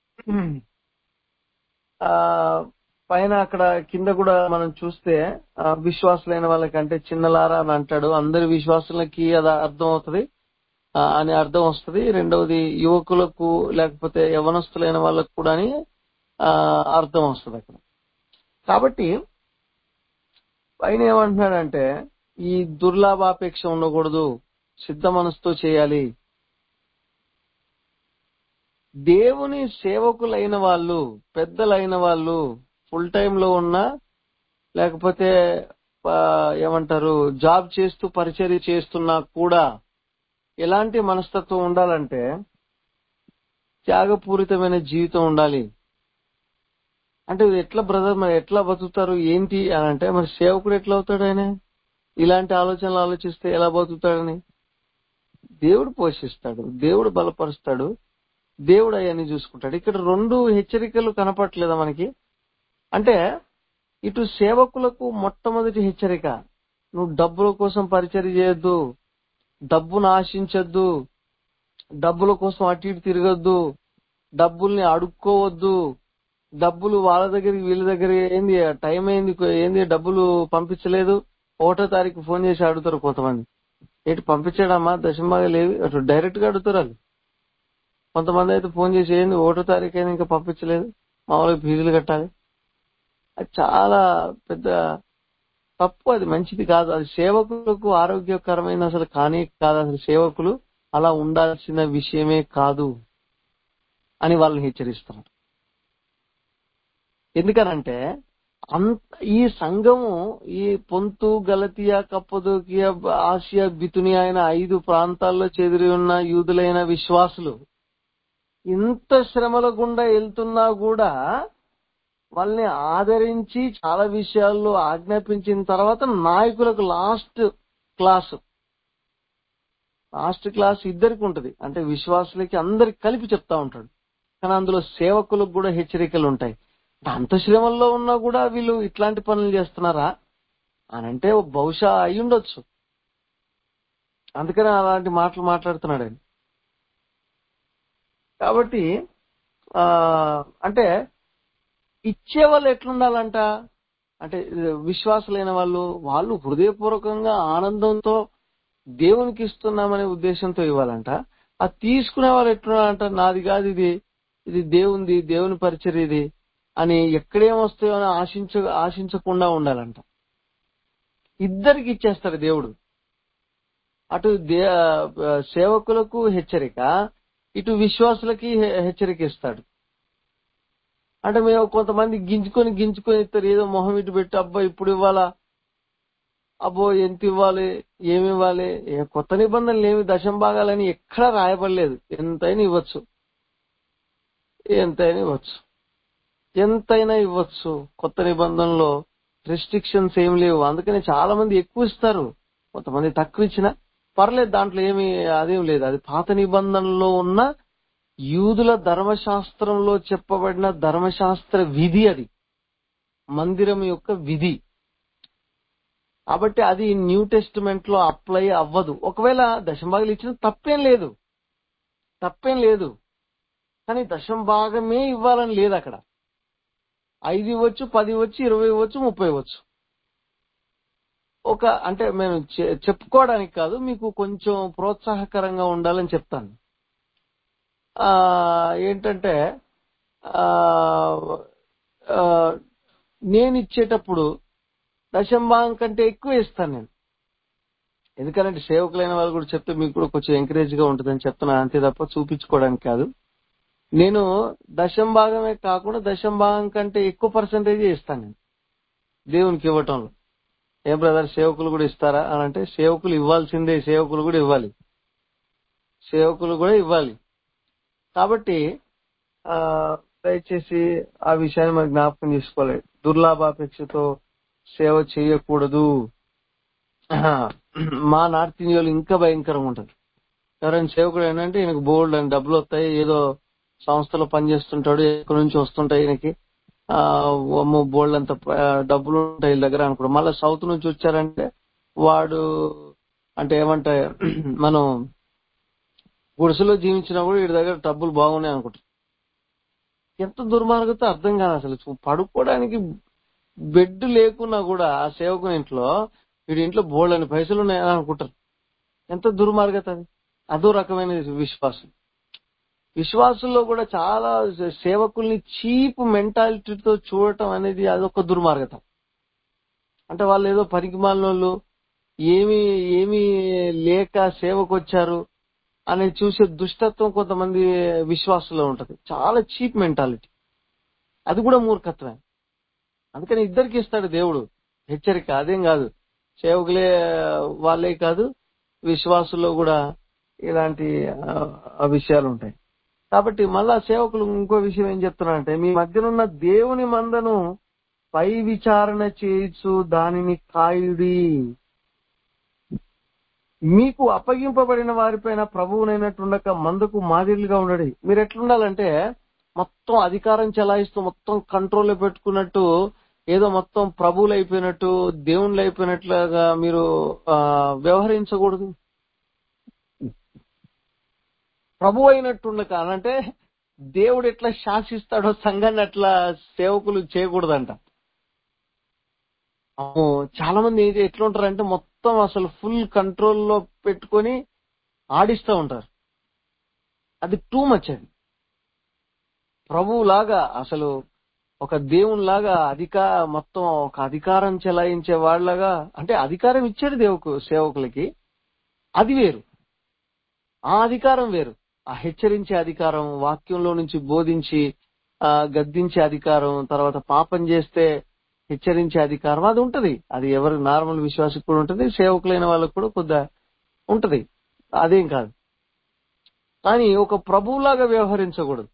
ఆ పైన అక్కడ కింద కూడా మనం చూస్తే ఆ, విశ్వాసులైన వాళ్ళకంటే చిన్నలారా అని అంటాడు అందరి విశ్వాసులకి అది అర్థం అవుతుంది ఆ, అని అర్థం వస్తుంది రెండవది యువకులకు లేకపోతే యవనస్తులైన వాళ్ళకు కూడా అని ఆ, అర్థం వస్తుంది అక్కడ కాబట్టి పైన ఏమంటున్నాడంటే ఈ దుర్లాభాపేక్ష ఉండకూడదు సిద్ధ మనసుతో చేయాలి దేవుని సేవకులైన వాళ్ళు పెద్దలైన వాళ్ళు ఫుల్ టైమ్ లో ఉన్నా లేకపోతే ఆ, ఏమంటారు జాబ్ చేస్తూ పరిచర్య చేస్తున్నా కూడా ఎలాంటి మనస్తత్వం ఉండాలంటే త్యాగపూరితమైన జీవితం ఉండాలి అంటే ఇది ఎట్లా బ్రదర్ మరి ఎట్లా బతుకుతారు ఏంటి అని అంటే మరి సేవకుడు ఎట్లా అవుతాడు ఆయన ఇలాంటి ఆలోచనలు ఆలోచిస్తే ఎలా బతుకుతాడని దేవుడు పోషిస్తాడు దేవుడు బలపరుస్తాడు దేవుడు అవన్నీ చూసుకుంటాడు ఇక్కడ రెండు హెచ్చరికలు కనపట్లేదా మనకి అంటే ఇటు సేవకులకు మొట్టమొదటి హెచ్చరిక నువ్వు డబ్బుల కోసం పరిచయం చేయొద్దు డబ్బును ఆశించొద్దు డబ్బుల కోసం అటు ఇటు తిరగొద్దు డబ్బుల్ని అడుక్కోవద్దు డబ్బులు వాళ్ళ దగ్గరికి వీళ్ళ దగ్గర ఏంది టైం అయింది ఏంది డబ్బులు పంపించలేదు ఒకటో తారీఖు ఫోన్ చేసి అడుగుతారు కొంతమంది ఏంటి పంపించాడమ్మా దశంబాగా లేవి అటు డైరెక్ట్ గా అడుగుతారు వాళ్ళు కొంతమంది అయితే ఫోన్ చేసి ఏంది ఒకటో తారీఖు అయినా ఇంకా పంపించలేదు మామూలుగా ఫీజులు కట్టాలి అది చాలా పెద్ద తప్పు అది మంచిది కాదు అది సేవకులకు ఆరోగ్యకరమైన అసలు కానీ కాదు అసలు సేవకులు అలా ఉండాల్సిన విషయమే కాదు అని వాళ్ళని హెచ్చరిస్తున్నారు ఎందుకనంటే అంత ఈ సంఘము ఈ పొంతు గలతియా కప్పదోకియా ఆసియా బితుని అయిన ఐదు ప్రాంతాల్లో చెదిరి ఉన్న యూదులైన విశ్వాసులు ఇంత శ్రమల గుండా వెళ్తున్నా కూడా వాళ్ళని ఆదరించి చాలా విషయాల్లో ఆజ్ఞాపించిన తర్వాత నాయకులకు లాస్ట్ క్లాసు లాస్ట్ క్లాస్ ఇద్దరికి ఉంటది అంటే విశ్వాసులకి అందరికి కలిపి చెప్తా ఉంటాడు కానీ అందులో సేవకులకు కూడా హెచ్చరికలు ఉంటాయి అంత శ్రమల్లో ఉన్నా కూడా వీళ్ళు ఇట్లాంటి పనులు చేస్తున్నారా అని అంటే బహుశా అయి ఉండొచ్చు అందుకనే అలాంటి మాటలు మాట్లాడుతున్నాడు ఆయన కాబట్టి ఆ అంటే ఇచ్చే వాళ్ళు ఎట్లుండాలంట అంటే విశ్వాసులైన వాళ్ళు వాళ్ళు హృదయపూర్వకంగా ఆనందంతో దేవునికి ఇస్తున్నామనే ఉద్దేశంతో ఇవ్వాలంట అది తీసుకునే వాళ్ళు ఎట్లున్నారంట నాది కాదు ఇది ఇది దేవుంది దేవుని పరిచర్ ఇది అని ఎక్కడేం వస్తాయో అని ఆశించ ఆశించకుండా ఉండాలంట ఇద్దరికి ఇచ్చేస్తాడు దేవుడు అటు దే సేవకులకు హెచ్చరిక ఇటు విశ్వాసులకి హెచ్చరిక ఇస్తాడు అంటే మేము కొంతమంది గింజుకొని గింజుకొని ఇస్తారు ఏదో మొహం ఇటు పెట్టి అబ్బా ఇప్పుడు ఇవ్వాలా అబ్బో ఎంత ఇవ్వాలి ఏమి ఇవ్వాలి కొత్త నిబంధనలు ఏమి దశం భాగాలని ఎక్కడా రాయబడలేదు ఎంతైనా ఇవ్వచ్చు ఎంతైనా ఇవ్వచ్చు ఎంతైనా ఇవ్వచ్చు కొత్త నిబంధనలో రెస్ట్రిక్షన్స్ ఏం లేవు అందుకని చాలా మంది ఎక్కువ ఇస్తారు కొంతమంది తక్కువ ఇచ్చినా పర్లేదు దాంట్లో ఏమి అదేం లేదు అది పాత నిబంధనలో ఉన్న యూదుల ధర్మశాస్త్రంలో చెప్పబడిన ధర్మశాస్త్ర విధి అది మందిరం యొక్క విధి కాబట్టి అది న్యూ టెస్టిమెంట్ లో అప్లై అవ్వదు ఒకవేళ దశంభాగాలు ఇచ్చిన తప్పేం లేదు తప్పేం లేదు కానీ దశం భాగమే ఇవ్వాలని లేదు అక్కడ ఐదు ఇవ్వచ్చు పది ఇవ్వచ్చు ఇరవై ఇవ్వచ్చు ముప్పై ఇవ్వచ్చు ఒక అంటే మేము చెప్పుకోవడానికి కాదు మీకు కొంచెం ప్రోత్సాహకరంగా ఉండాలని చెప్తాను ఆ ఏంటంటే ఆ నేను ఇచ్చేటప్పుడు దశంభాగం కంటే ఎక్కువ ఇస్తాను నేను ఎందుకంటే సేవకులైన వాళ్ళు కూడా చెప్తే మీకు కూడా కొంచెం ఎంకరేజ్ గా ఉంటుందని చెప్తున్నాను అంతే తప్ప చూపించుకోవడానికి కాదు నేను దశం భాగమే కాకుండా దశం భాగం కంటే ఎక్కువ పర్సంటేజ్ ఇస్తాను నేను దేవునికి ఇవ్వటంలో ఏ బ్రదర్ సేవకులు కూడా ఇస్తారా అని అంటే సేవకులు ఇవ్వాల్సిందే సేవకులు కూడా ఇవ్వాలి సేవకులు కూడా ఇవ్వాలి కాబట్టి ఆ దయచేసి ఆ విషయాన్ని మనం జ్ఞాపకం చేసుకోవాలి దుర్లాభాపేక్షతో సేవ చేయకూడదు మా నార్త్ ఇండియాలో ఇంకా భయంకరంగా ఉంటుంది ఎవరైనా సేవకుడు ఏంటంటే ఈయనకు బోల్డ్ అని డబ్బులు వస్తాయి ఏదో సంస్థలో పనిచేస్తుంటాడు ఎక్కడి నుంచి వస్తుంటాయి ఈయనకి ఆ అమ్మో బోల్డ్ అంత డబ్బులు ఉంటాయి వీళ్ళ దగ్గర అనుకో మళ్ళీ సౌత్ నుంచి వచ్చారంటే వాడు అంటే ఏమంటే మనం గుడిసెలో జీవించినా కూడా వీడి దగ్గర డబ్బులు బాగున్నాయి అనుకుంటారు ఎంత దుర్మార్గత అర్థం కాదు అసలు పడుకోవడానికి బెడ్ లేకున్నా కూడా ఆ సేవకుని ఇంట్లో వీడి ఇంట్లో బోల్డ్ అని పైసలు ఉన్నాయని అనుకుంటారు ఎంత దుర్మార్గత అది అదో రకమైన విశ్వాసం విశ్వాసుల్లో కూడా చాలా సేవకుల్ని చీప్ మెంటాలిటీతో చూడటం అనేది అదొక దుర్మార్గత అంటే వాళ్ళు ఏదో పనికిమాలినోళ్ళు ఏమి ఏమి లేక సేవకు వచ్చారు అనేది చూసే దుష్టత్వం కొంతమంది విశ్వాసంలో ఉంటది చాలా చీప్ మెంటాలిటీ అది కూడా మూర్ఖత్వమే అందుకని ఇద్దరికి ఇస్తాడు దేవుడు హెచ్చరిక అదేం కాదు సేవకులే వాళ్ళే కాదు విశ్వాసుల్లో కూడా ఇలాంటి విషయాలు ఉంటాయి కాబట్టి మళ్ళా సేవకులు ఇంకో విషయం ఏం చెప్తున్నారంటే మీ మధ్యనున్న దేవుని మందను పై విచారణ చేయొచ్చు దానిని కాయుడి మీకు అప్పగింపబడిన వారిపైన ప్రభువునైనట్టుండక మందుకు మాదిరిగా ఉండడి మీరు ఎట్లుండాలంటే మొత్తం అధికారం చెలాయిస్తూ మొత్తం కంట్రోల్లో పెట్టుకున్నట్టు ఏదో మొత్తం ప్రభువులు అయిపోయినట్టు దేవుళ్ళు అయిపోయినట్లుగా మీరు ఆ, వ్యవహరించకూడదు ప్రభు అయినట్టుండక అంటే దేవుడు ఎట్లా శాసిస్తాడో సంఘాన్ని అట్లా సేవకులు చేయకూడదంట అమ్మో, చాలా మంది ఏ- ఎట్లా ఉంటారంటే మొత్తం అసలు ఫుల్ కంట్రోల్లో పెట్టుకొని ఆడిస్తూ ఉంటారు అది టూ మచ్ అది ప్రభువులాగా అసలు ఒక దేవునిలాగా అధిక మొత్తం ఒక అధికారం చెలాయించే వాళ్ళగా అంటే అధికారం ఇచ్చాడు దేవుకు సేవకులకి అది వేరు ఆ అధికారం వేరు ఆ హెచ్చరించే అధికారం వాక్యంలో నుంచి బోధించి ఆ గద్దించే అధికారం తర్వాత పాపం చేస్తే హెచ్చరించే అధికారం అది ఉంటది అది ఎవరు నార్మల్ విశ్వాసకు కూడా ఉంటది సేవకులైన వాళ్ళకు కూడా కొద్దిగా ఉంటది అదేం కాదు కానీ ఒక ప్రభువులాగా వ్యవహరించకూడదు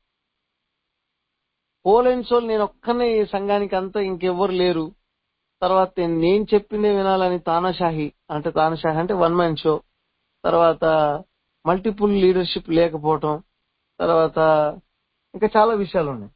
పోలెన్సోల్ నేను ఒక్కనే ఈ సంఘానికి అంతా ఇంకెవ్వరు లేరు తర్వాత నేను- నేను చెప్పిందే వినాలని తానాషాహి అంటే తానాషాహి అంటే వన్ మ్యాన్ షో తర్వాత మల్టిపుల్ లీడర్షిప్ లేకపోవటం తర్వాత ఇంకా చాలా విషయాలు ఉన్నాయి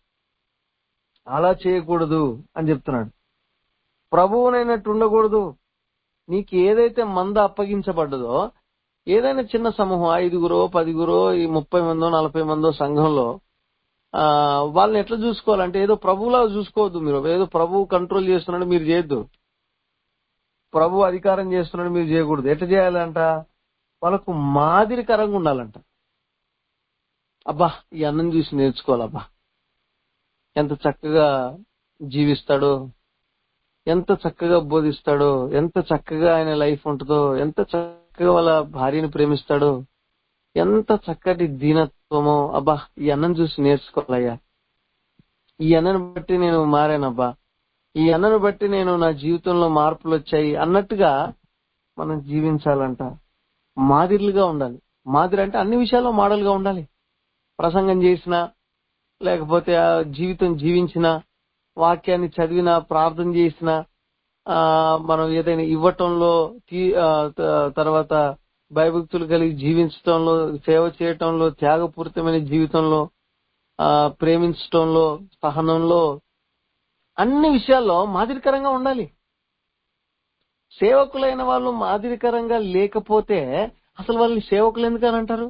అలా చేయకూడదు అని చెప్తున్నాడు ప్రభువునైనట్టు ఉండకూడదు నీకు ఏదైతే మంద అప్పగించబడ్డదో ఏదైనా చిన్న సమూహం ఐదుగురో పదిగురో ఈ ముప్పై మందో నలభై మందో సంఘంలో ఆ వాళ్ళని ఎట్లా చూసుకోవాలంటే ఏదో ప్రభువులా చూసుకోవద్దు మీరు ఏదో ప్రభువు కంట్రోల్ చేస్తున్నాడు మీరు చేయొద్దు ప్రభు అధికారం చేస్తున్నాడు మీరు చేయకూడదు ఎట్లా చేయాలంట వాళ్ళకు మాదిరికరంగా ఉండాలంట అబ్బా ఈ అన్నం చూసి నేర్చుకోవాలబ్బా ఎంత చక్కగా జీవిస్తాడో ఎంత చక్కగా బోధిస్తాడో ఎంత చక్కగా ఆయన లైఫ్ ఉంటుందో ఎంత చక్కగా వాళ్ళ భార్యని ప్రేమిస్తాడో ఎంత చక్కటి దీనత్వమో అబ్బా ఈ అన్నం చూసి నేర్చుకోవాలయ్యా ఈ అన్నను బట్టి నేను మారానబ్బా ఈ అన్నను బట్టి నేను నా జీవితంలో మార్పులు వచ్చాయి అన్నట్టుగా మనం జీవించాలంట మాదిరిలుగా ఉండాలి మాదిరి అంటే అన్ని విషయాల్లో మోడల్గా ఉండాలి ప్రసంగం చేసినా లేకపోతే ఆ జీవితం జీవించిన వాక్యాన్ని చదివినా ప్రార్థన చేసిన ఆ మనం ఏదైనా ఇవ్వటంలో తీ- ఆ, త- తర్వాత భయభక్తులు కలిగి జీవించటంలో సేవ చేయటంలో త్యాగపూరితమైన జీవితంలో ఆ ప్రేమించటంలో సహనంలో అన్ని విషయాల్లో మాదిరికరంగా ఉండాలి సేవకులైన వాళ్ళు మాదిరికరంగా లేకపోతే అసలు వాళ్ళని సేవకులు ఎందుకని అంటారు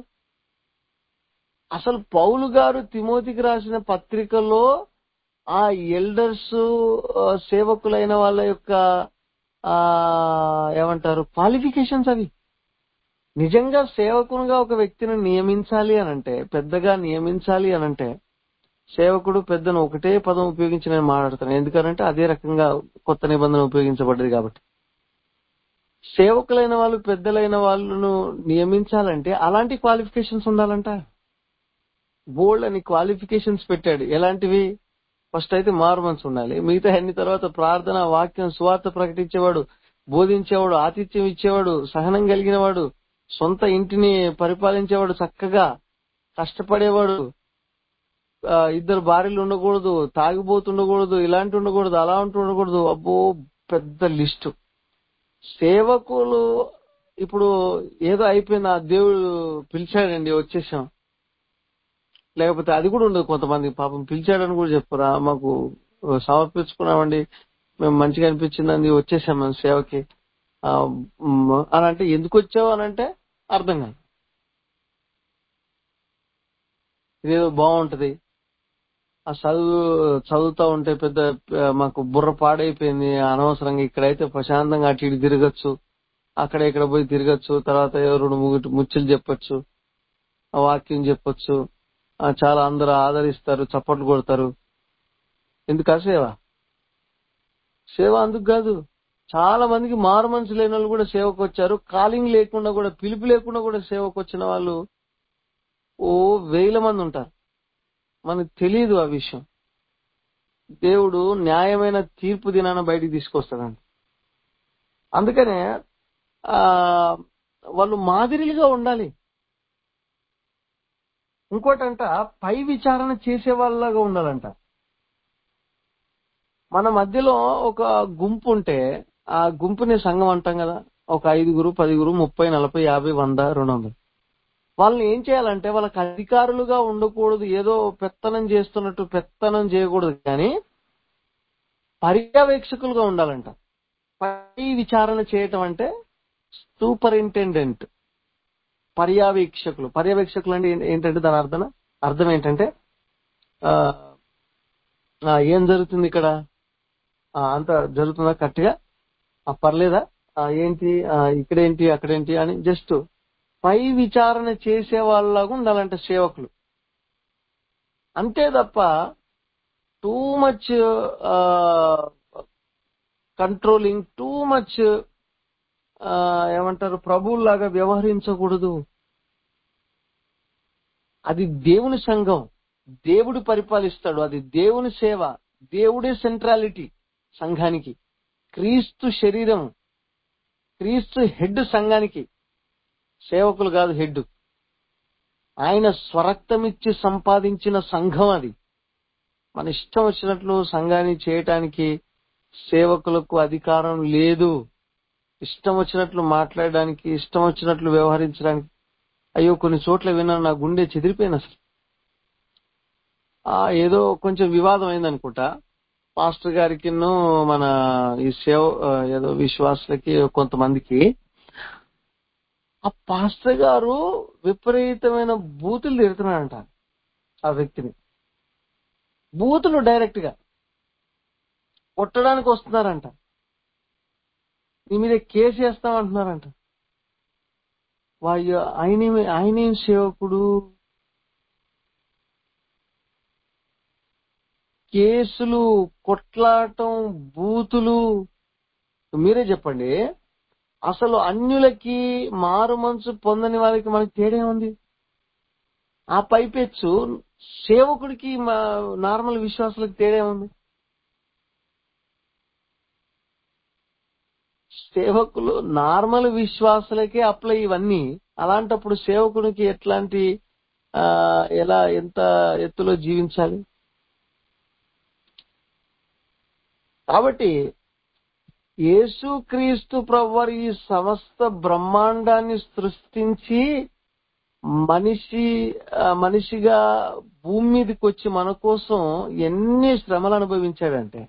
అసలు పౌలు గారు తిమోతికి రాసిన పత్రికలో ఆ ఎల్డర్స్ సేవకులైన వాళ్ళ యొక్క ఆ ఏమంటారు క్వాలిఫికేషన్స్ అవి నిజంగా సేవకునిగా ఒక వ్యక్తిని నియమించాలి అనంటే పెద్దగా నియమించాలి అనంటే సేవకుడు పెద్దను ఒకటే పదం ఉపయోగించి నేను మాట్లాడతాను ఎందుకంటే అదే రకంగా కొత్త నిబంధన ఉపయోగించబడ్డది కాబట్టి సేవకులైన వాళ్ళు పెద్దలైన వాళ్ళను నియమించాలంటే అలాంటి క్వాలిఫికేషన్స్ ఉండాలంట బోల్డ్ అని క్వాలిఫికేషన్స్ పెట్టాడు ఎలాంటివి ఫస్ట్ అయితే మారు మనసు ఉండాలి మిగతా అన్ని తర్వాత ప్రార్థన వాక్యం సువార్త ప్రకటించేవాడు బోధించేవాడు ఆతిథ్యం ఇచ్చేవాడు సహనం కలిగిన వాడు సొంత ఇంటిని పరిపాలించేవాడు చక్కగా కష్టపడేవాడు ఆ, ఇద్దరు భార్యలు ఉండకూడదు తాగిపోతుండకూడదు ఇలాంటి ఉండకూడదు అలా ఉంటూ ఉండకూడదు అబ్బో పెద్ద లిస్టు సేవకులు ఇప్పుడు ఏదో అయిపోయింది ఆ దేవుడు పిలిచాడండి వచ్చేసాం లేకపోతే అది కూడా ఉండదు కొంతమంది పాపం పిలిచాడని కూడా చెప్పరా మాకు సమర్పించుకున్నామండి మేము మంచిగా అనిపించిందండి వచ్చేసాం మేము సేవకి ఆ, మ్, అని అంటే ఎందుకు వచ్చావు అని అంటే అర్థం కాదు ఇదేదో బాగుంటది ఆ చదువు చదువుతా ఉంటే పెద్ద ఆ, మాకు బుర్ర పాడైపోయింది అనవసరంగా ఇక్కడైతే ప్రశాంతంగా అటు ఇటు తిరగచ్చు అక్కడ ఇక్కడ పోయి తిరగచ్చు తర్వాత ఏవో రెండు ముగ్గురు ముచ్చలు చెప్పొచ్చు ఆ వాక్యం చెప్పొచ్చు ఆ, చాలా అందరూ ఆదరిస్తారు చప్పట్లు కొడతారు ఎందుకు ఆ సేవ సేవ అందుకు కాదు చాలా మందికి మారు మనసు లేని వాళ్ళు కూడా సేవకు వచ్చారు కాలింగ్ లేకుండా కూడా పిలుపు లేకుండా కూడా సేవకు వచ్చిన వాళ్ళు ఓ వేల మంది ఉంటారు మనకు తెలియదు ఆ విషయం దేవుడు న్యాయమైన తీర్పు దినాన బయటికి తీసుకొస్తాడంట అందుకనే ఆ వాళ్ళు మాదిరిలుగా ఉండాలి ఇంకోటంట పై విచారణ చేసే వాళ్ళలాగా ఉండాలంట మన మధ్యలో ఒక గుంపు ఉంటే ఆ గుంపుని సంఘం అంటాం కదా ఒక ఐదుగురు పదిగురు ముప్పై నలభై యాభై వంద రెండు వందలు వాళ్ళని ఏం చేయాలంటే వాళ్ళకి అధికారులుగా ఉండకూడదు ఏదో పెత్తనం చేస్తున్నట్టు పెత్తనం చేయకూడదు కానీ పర్యవేక్షకులుగా ఉండాలంట పై విచారణ చేయటం అంటే సూపరింటెండెంట్ పర్యవేక్షకులు పర్యవేక్షకులు అంటే ఏ- ఏంటంటే దాని అర్థం అర్థం ఏంటంటే ఆ, ఆ, ఏం జరుగుతుంది ఇక్కడ ఆ, అంత జరుగుతుందా కరెక్ట్ గా ఆ, పర్లేదా ఆ, ఏంటి ఆ, ఇక్కడేంటి అక్కడేంటి అని జస్ట్ పై విచారణ చేసే వాళ్ళలాగా ఉండాలంటే సేవకులు అంతే తప్ప too much controlling too much ఏమంటారు ప్రభువులాగా వ్యవహరించకూడదు అది దేవుని సంఘం దేవుడు పరిపాలిస్తాడు అది దేవుని సేవ దేవుడే సెంట్రాలిటీ సంఘానికి క్రీస్తు శరీరం క్రీస్తు హెడ్ సంఘానికి సేవకులు కాదు హెడ్ ఆయన స్వరక్తమిచ్చి సంపాదించిన సంఘం అది మన ఇష్టం వచ్చినట్లు సంఘాన్ని చేయటానికి సేవకులకు అధికారం లేదు ఇష్టం వచ్చినట్లు మాట్లాడడానికి ఇష్టం వచ్చినట్లు వ్యవహరించడానికి అయ్యో కొన్ని చోట్ల విన్నాను నా గుండె చెదిరిపోయిన అసలు ఆ, ఏదో కొంచెం వివాదం అయిందనుకుంటా పాస్టర్ గారికి మన ఈ సేవ ఆ, ఏదో విశ్వాసులకి కొంతమందికి ఆ పాస్టర్ గారు విపరీతమైన బూతులు తిడుతున్నాడంట ఆ వ్యక్తిని బూతులు డైరెక్ట్ గా కొట్టడానికి వస్తున్నారంట నీ మీద కేసు వేస్తామంటున్నారంట వాయు ఆయన ఆయనేం సేవకుడు కేసులు కొట్లాటం బూతులు మీరే చెప్పండి అసలు అన్యులకి మారు మనసు పొందని వారికి మనకి తేడా ఉంది ఆ పైపెచ్చు సేవకుడికి మా నార్మల్ విశ్వాసులకు తేడా ఉంది సేవకులు నార్మల్ విశ్వాసులకే అప్లై ఇవన్నీ అలాంటప్పుడు సేవకునికి ఎట్లాంటి ఆ, ఎలా ఎంత ఎత్తులో జీవించాలి కాబట్టి యేసుక్రీస్తు ప్రభువారు ఈ సమస్త బ్రహ్మాండాన్ని సృష్టించి మనిషి ఆ, మనిషిగా భూమి మీదకి వచ్చి మన కోసం ఎన్ని శ్రమలు అనుభవించాడంటే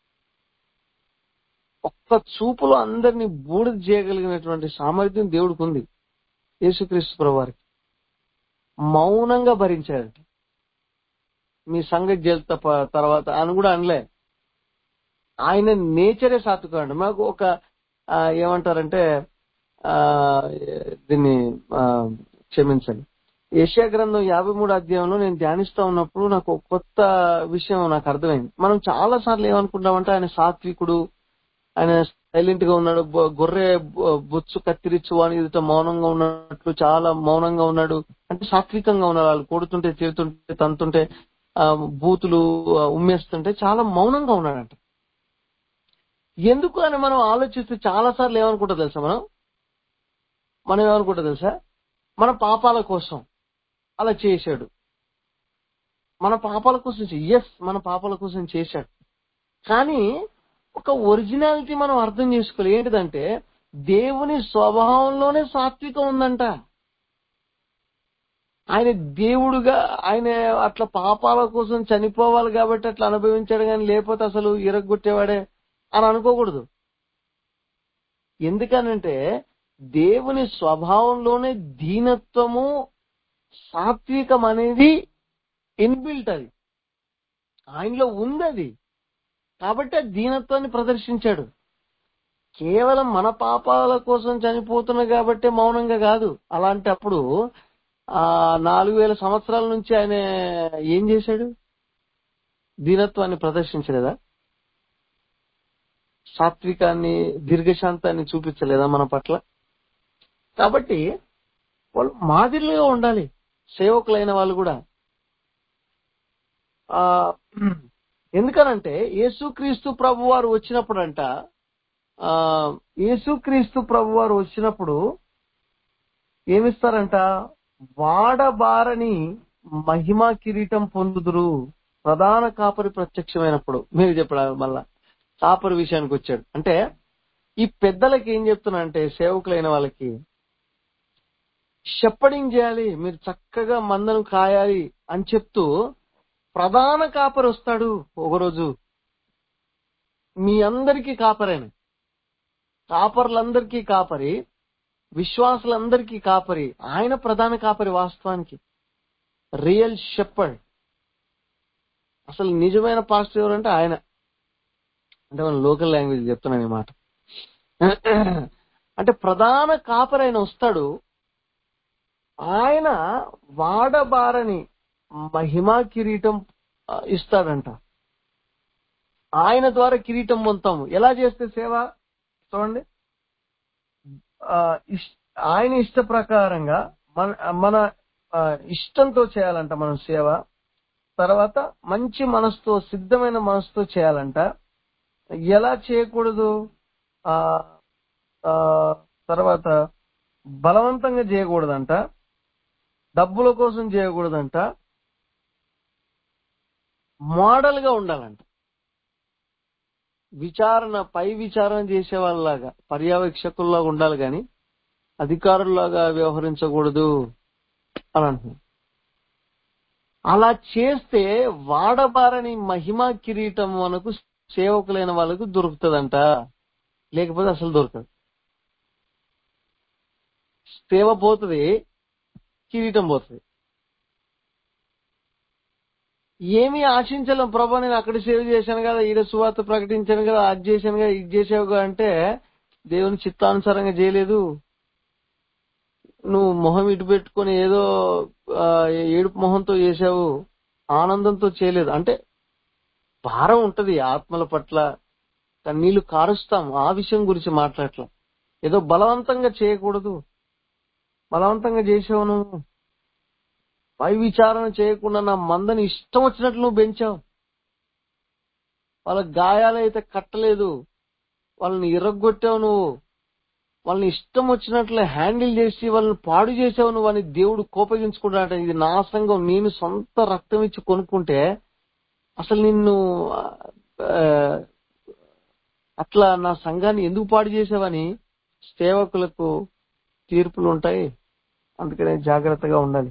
ఒక్క చూపులో అందరినీ బూడిద చేయగలిగినటువంటి సామర్థ్యం దేవుడికి ఉంది యేసుక్రీస్తు ప్రభువారికి మౌనంగా భరించాడంట మీ సంగతి జల్త తర్వాత అని కూడా అనలే ఆయన నేచరే సాత్వికం అండి మాకు ఒక ఆ, ఏమంటారంటే ఆ, దీన్ని ఆ, క్షమించండి ఏషియా గ్రంథం యాభై మూడు అధ్యాయంలో నేను ధ్యానిస్తా ఉన్నప్పుడు నాకు ఒక కొత్త విషయం నాకు అర్థమైంది మనం చాలా సార్లు ఏమనుకుంటామంటే ఆయన సాత్వికుడు ఆయన సైలెంట్ గా ఉన్నాడు బొ- గొర్రె బొ- బొచ్చు కత్తిరించు అని ఎదుట మౌనంగా ఉన్నట్లు చాలా మౌనంగా ఉన్నాడు అంటే సాత్వికంగా ఉన్నాడు వాళ్ళు కొడుతుంటే తిడుతుంటే తంతుంటే ఆ, బూతులు ఆ, ఉమ్మేస్తుంటే చాలా మౌనంగా ఉన్నాడంట ఎందుకు అని మనం ఆలోచిస్తే చాలా సార్లు ఏమనుకుంటా తెలుసా మనం మనం ఏమనుకుంటా తెలుసా మన పాపాల కోసం అలా చేశాడు మన పాపాల కోసం ఎస్ మన పాపాల కోసం చేశాడు కానీ ఒక ఒరిజినాలిటీ మనం అర్థం చేసుకోవాలి ఏంటిదంటే దేవుని స్వభావంలోనే సాత్వికం ఉందంట ఆయన దేవుడుగా ఆయన అట్లా పాపాల కోసం చనిపోవాలి కాబట్టి అట్లా అనుభవించాడు కానీ లేకపోతే అసలు ఇరగొట్టేవాడే అని అనుకోకూడదు ఎందుకనంటే దేవుని స్వభావంలోనే దీనత్వము సాత్వికం అనేది ఇన్బిల్ట్ అది ఆయనలో ఉంది అది కాబట్టి ఆ దీనత్వాన్ని ప్రదర్శించాడు కేవలం మన పాపాల కోసం చనిపోతున్నా కాబట్టి మౌనంగా కాదు అలాంటప్పుడు ఆ నాలుగు వేల సంవత్సరాల నుంచి ఆయన ఏం చేశాడు దీనత్వాన్ని ప్రదర్శించలేదా సాత్వికాన్ని దీర్ఘశాంతాన్ని చూపించలేదా మన పట్ల కాబట్టి వాళ్ళు మాదిరిగా ఉండాలి సేవకులైన వాళ్ళు కూడా ఆ ఎందుకనంటే యేసుక్రీస్తు ప్రభు వారు వచ్చినప్పుడంట ఆ యేసుక్రీస్తు ప్రభు వారు వచ్చినప్పుడు ఏమిస్తారంట వాడబారని మహిమా కిరీటం పొందుదురు ప్రధాన కాపరి ప్రత్యక్షమైనప్పుడు మీరు చెప్పడం మళ్ళా కాపరి విషయానికి వచ్చాడు అంటే ఈ పెద్దలకి ఏం చెప్తున్నా అంటే సేవకులైన వాళ్ళకి షెప్పడింగ్ చేయాలి మీరు చక్కగా మందను కాయాలి అని చెప్తూ ప్రధాన కాపరి వస్తాడు ఒకరోజు మీ అందరికీ కాపరేనే కాపర్లందరికీ కాపరి విశ్వాసులందరికీ కాపరి ఆయన ప్రధాన కాపరి వాస్తవానికి రియల్ షెప్పర్డ్ అసలు నిజమైన పాస్టర్ ఎవరంటే ఆయన అంటే మన లోకల్ లాంగ్వేజ్ చెప్తున్నాను ఈ మాట అంటే ప్రధాన కాపరి ఆయన వస్తాడు ఆయన వాడబారని మహిమా కిరీటం ఆ, ఇస్తాడంట ఆయన ద్వారా కిరీటం పొందుతాము ఎలా చేస్తే సేవ చూడండి ఆ, ఇష్- ఆయన ఇష్ట ప్రకారంగా మన మన ఆ, ఇష్టంతో చేయాలంట మనం సేవ తర్వాత మంచి మనసుతో సిద్ధమైన మనసుతో చేయాలంట ఎలా చేయకూడదు ఆ ఆ, తర్వాత బలవంతంగా చేయకూడదంట డబ్బుల కోసం చేయకూడదంట మోడల్ గా ఉండాలంట విచారణ పై విచారణ చేసే వాళ్ళలాగా పర్యవేక్షకుల్లాగా ఉండాలి గాని అధికారుల్లాగా వ్యవహరించకూడదు అని అంటున్నాడు అలా చేస్తే వాడబారని మహిమా కిరీటం మనకు సేవకులైన వాళ్ళకు దొరుకుతుందంట లేకపోతే అసలు దొరకదు సేవ పోతుంది కిరీటం పోతుంది ఏమీ ఆశించలేం ప్రభా నేను అక్కడ సేవ చేశాను కదా ఈడ సువార్త ప్రకటించాను కదా అది చేశాను కదా ఇది చేసావు కదా అంటే దేవుని చిత్తానుసారంగా చేయలేదు నువ్వు మొహం ఇటు పెట్టుకొని ఏదో ఆ, ఏడుపు మొహంతో చేసావు ఆనందంతో చేయలేదు అంటే భారం ఉంటది ఆత్మల పట్ల కన్నీళ్లు కారుస్తాం ఆ విషయం గురించి మాట్లాడట్లా ఏదో బలవంతంగా చేయకూడదు బలవంతంగా చేసావు నువ్వు పై విచారణ చేయకుండా నా మందని ఇష్టం వచ్చినట్లు నువ్వు పెంచావు వాళ్ళ గాయాలైతే కట్టలేదు వాళ్ళని ఇరగొట్టావు నువ్వు వాళ్ళని ఇష్టం వచ్చినట్లు హ్యాండిల్ చేసి వాళ్ళని పాడు చేసావు నువ్వు అని దేవుడు కోపగించుకుంటాడట ఇది నా సంఘం నేను సొంత రక్తం ఇచ్చి కొనుక్కుంటే అసలు నిన్ను ఆ, అట్లా నా సంఘాన్ని ఎందుకు పాడు చేసావని సేవకులకు తీర్పులు ఉంటాయి అందుకనే జాగ్రత్తగా ఉండాలి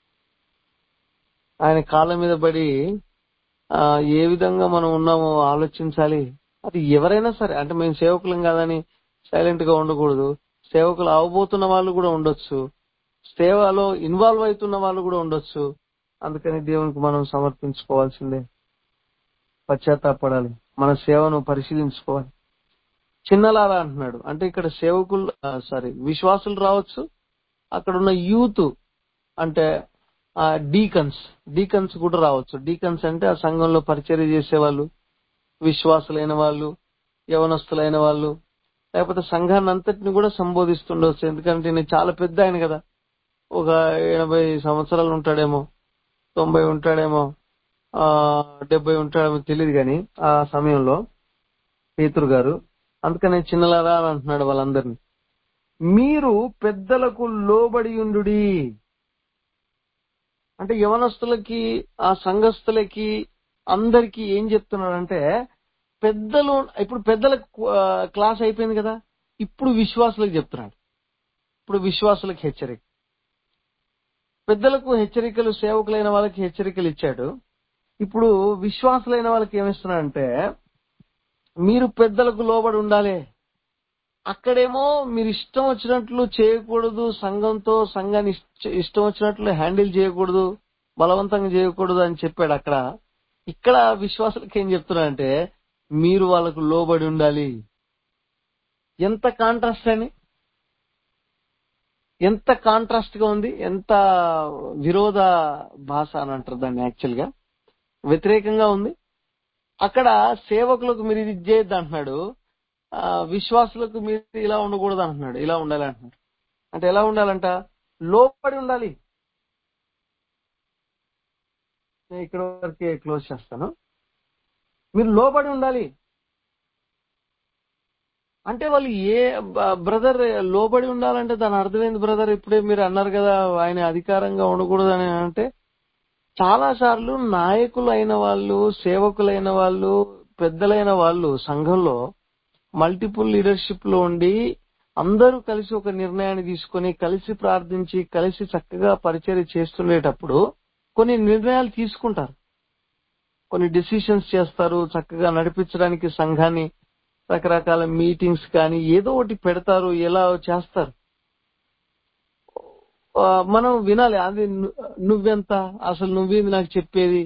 ఆయన కాళ్ళ మీద పడి ఆ, ఏ విధంగా మనం ఉన్నామో ఆలోచించాలి అది ఎవరైనా సరే అంటే మేము సేవకులం కాదని సైలెంట్ గా ఉండకూడదు సేవకులు అవబోతున్న వాళ్ళు కూడా ఉండొచ్చు సేవలో ఇన్వాల్వ్ అవుతున్న వాళ్ళు కూడా ఉండొచ్చు అందుకని దేవునికి మనం సమర్పించుకోవాల్సిందే పశ్చాత్తాపడాలి మన సేవను పరిశీలించుకోవాలి చిన్నలారా అంటున్నాడు అంటే ఇక్కడ సేవకులు సారీ విశ్వాసులు రావచ్చు అక్కడ ఉన్న యూత్ అంటే డీకన్స్ డీకన్స్ కూడా రావచ్చు డీకన్స్ అంటే ఆ సంఘంలో పరిచర్య చేసేవాళ్ళు విశ్వాసులైన వాళ్ళు యవనస్తులైన వాళ్ళు లేకపోతే సంఘాన్ని అంతటిని కూడా సంబోధిస్తుండవచ్చు ఎందుకంటే నేను చాలా పెద్ద ఆయన కదా ఒక ఎనభై సంవత్సరాలు ఉంటాడేమో తొంభై ఉంటాడేమో ఆ డెబ్బై ఉంటాడేమో తెలియదు కానీ ఆ సమయంలో పేతురు గారు అందుకనే చిన్నలారా అని అంటున్నాడు వాళ్ళందరినీ మీరు పెద్దలకు లోబడి ఉండుడి అంటే యవనస్తులకి ఆ సంఘస్థులకి అందరికి ఏం చెప్తున్నాడంటే పెద్దలు ఇప్పుడు పెద్దలకు ఆ, క్లాస్ అయిపోయింది కదా ఇప్పుడు విశ్వాసులకు చెప్తున్నాడు ఇప్పుడు విశ్వాసులకు హెచ్చరిక పెద్దలకు హెచ్చరికలు సేవకులైన వాళ్ళకి హెచ్చరికలు ఇచ్చాడు ఇప్పుడు విశ్వాసులైన వాళ్ళకి ఏమిస్తున్నాడంటే మీరు పెద్దలకు లోబడి ఉండాలి అక్కడేమో మీరు ఇష్టం వచ్చినట్లు చేయకూడదు సంఘంతో సంఘాన్ని ఇష్ట- ఇష్టం వచ్చినట్లు హ్యాండిల్ చేయకూడదు బలవంతంగా చేయకూడదు అని చెప్పాడు అక్కడ ఇక్కడ విశ్వాసులకు ఏం చెప్తున్నాడంటే మీరు వాళ్ళకు లోబడి ఉండాలి ఎంత కాంట్రాస్ట్ అని ఎంత కాంట్రాస్ట్ గా ఉంది ఎంత విరోధ భాష అని అంటారు దాన్ని యాక్చువల్ గా వ్యతిరేకంగా ఉంది అక్కడ సేవకులకు మీరు ఇది చేయొద్దు అంటున్నాడు ఆ, విశ్వాసులకు మీరు ఇలా ఉండకూడదు అంటున్నాడు ఇలా ఉండాలి అంటున్నాడు అంటే ఎలా ఉండాలంట లోపడి ఉండాలి నేను ఇక్కడ వరకే క్లోజ్ చేస్తాను మీరు లోబడి ఉండాలి అంటే వాళ్ళు ఏ బ్రదర్ లోబడి ఉండాలంటే దాని అర్థమైంది బ్రదర్ ఇప్పుడే మీరు అన్నారు కదా ఆయన అధికారంగా ఉండకూడదు అని అంటే చాలా సార్లు నాయకులు అయిన వాళ్ళు సేవకులైన వాళ్ళు పెద్దలైన వాళ్ళు సంఘంలో మల్టిపుల్ లీడర్షిప్ లో ఉండి అందరూ కలిసి ఒక నిర్ణయాన్ని తీసుకొని కలిసి ప్రార్థించి కలిసి చక్కగా పరిచర్య చేస్తుండేటప్పుడు కొన్ని నిర్ణయాలు తీసుకుంటారు కొన్ని డిసిషన్స్ చేస్తారు చక్కగా నడిపించడానికి సంఘాన్ని రకరకాల మీటింగ్స్ కానీ ఏదో ఒకటి పెడతారు ఎలా చేస్తారు ఆ, మనం వినాలి అది ను- నువ్వెంత అసలు నువ్వేంది నాకు చెప్పేది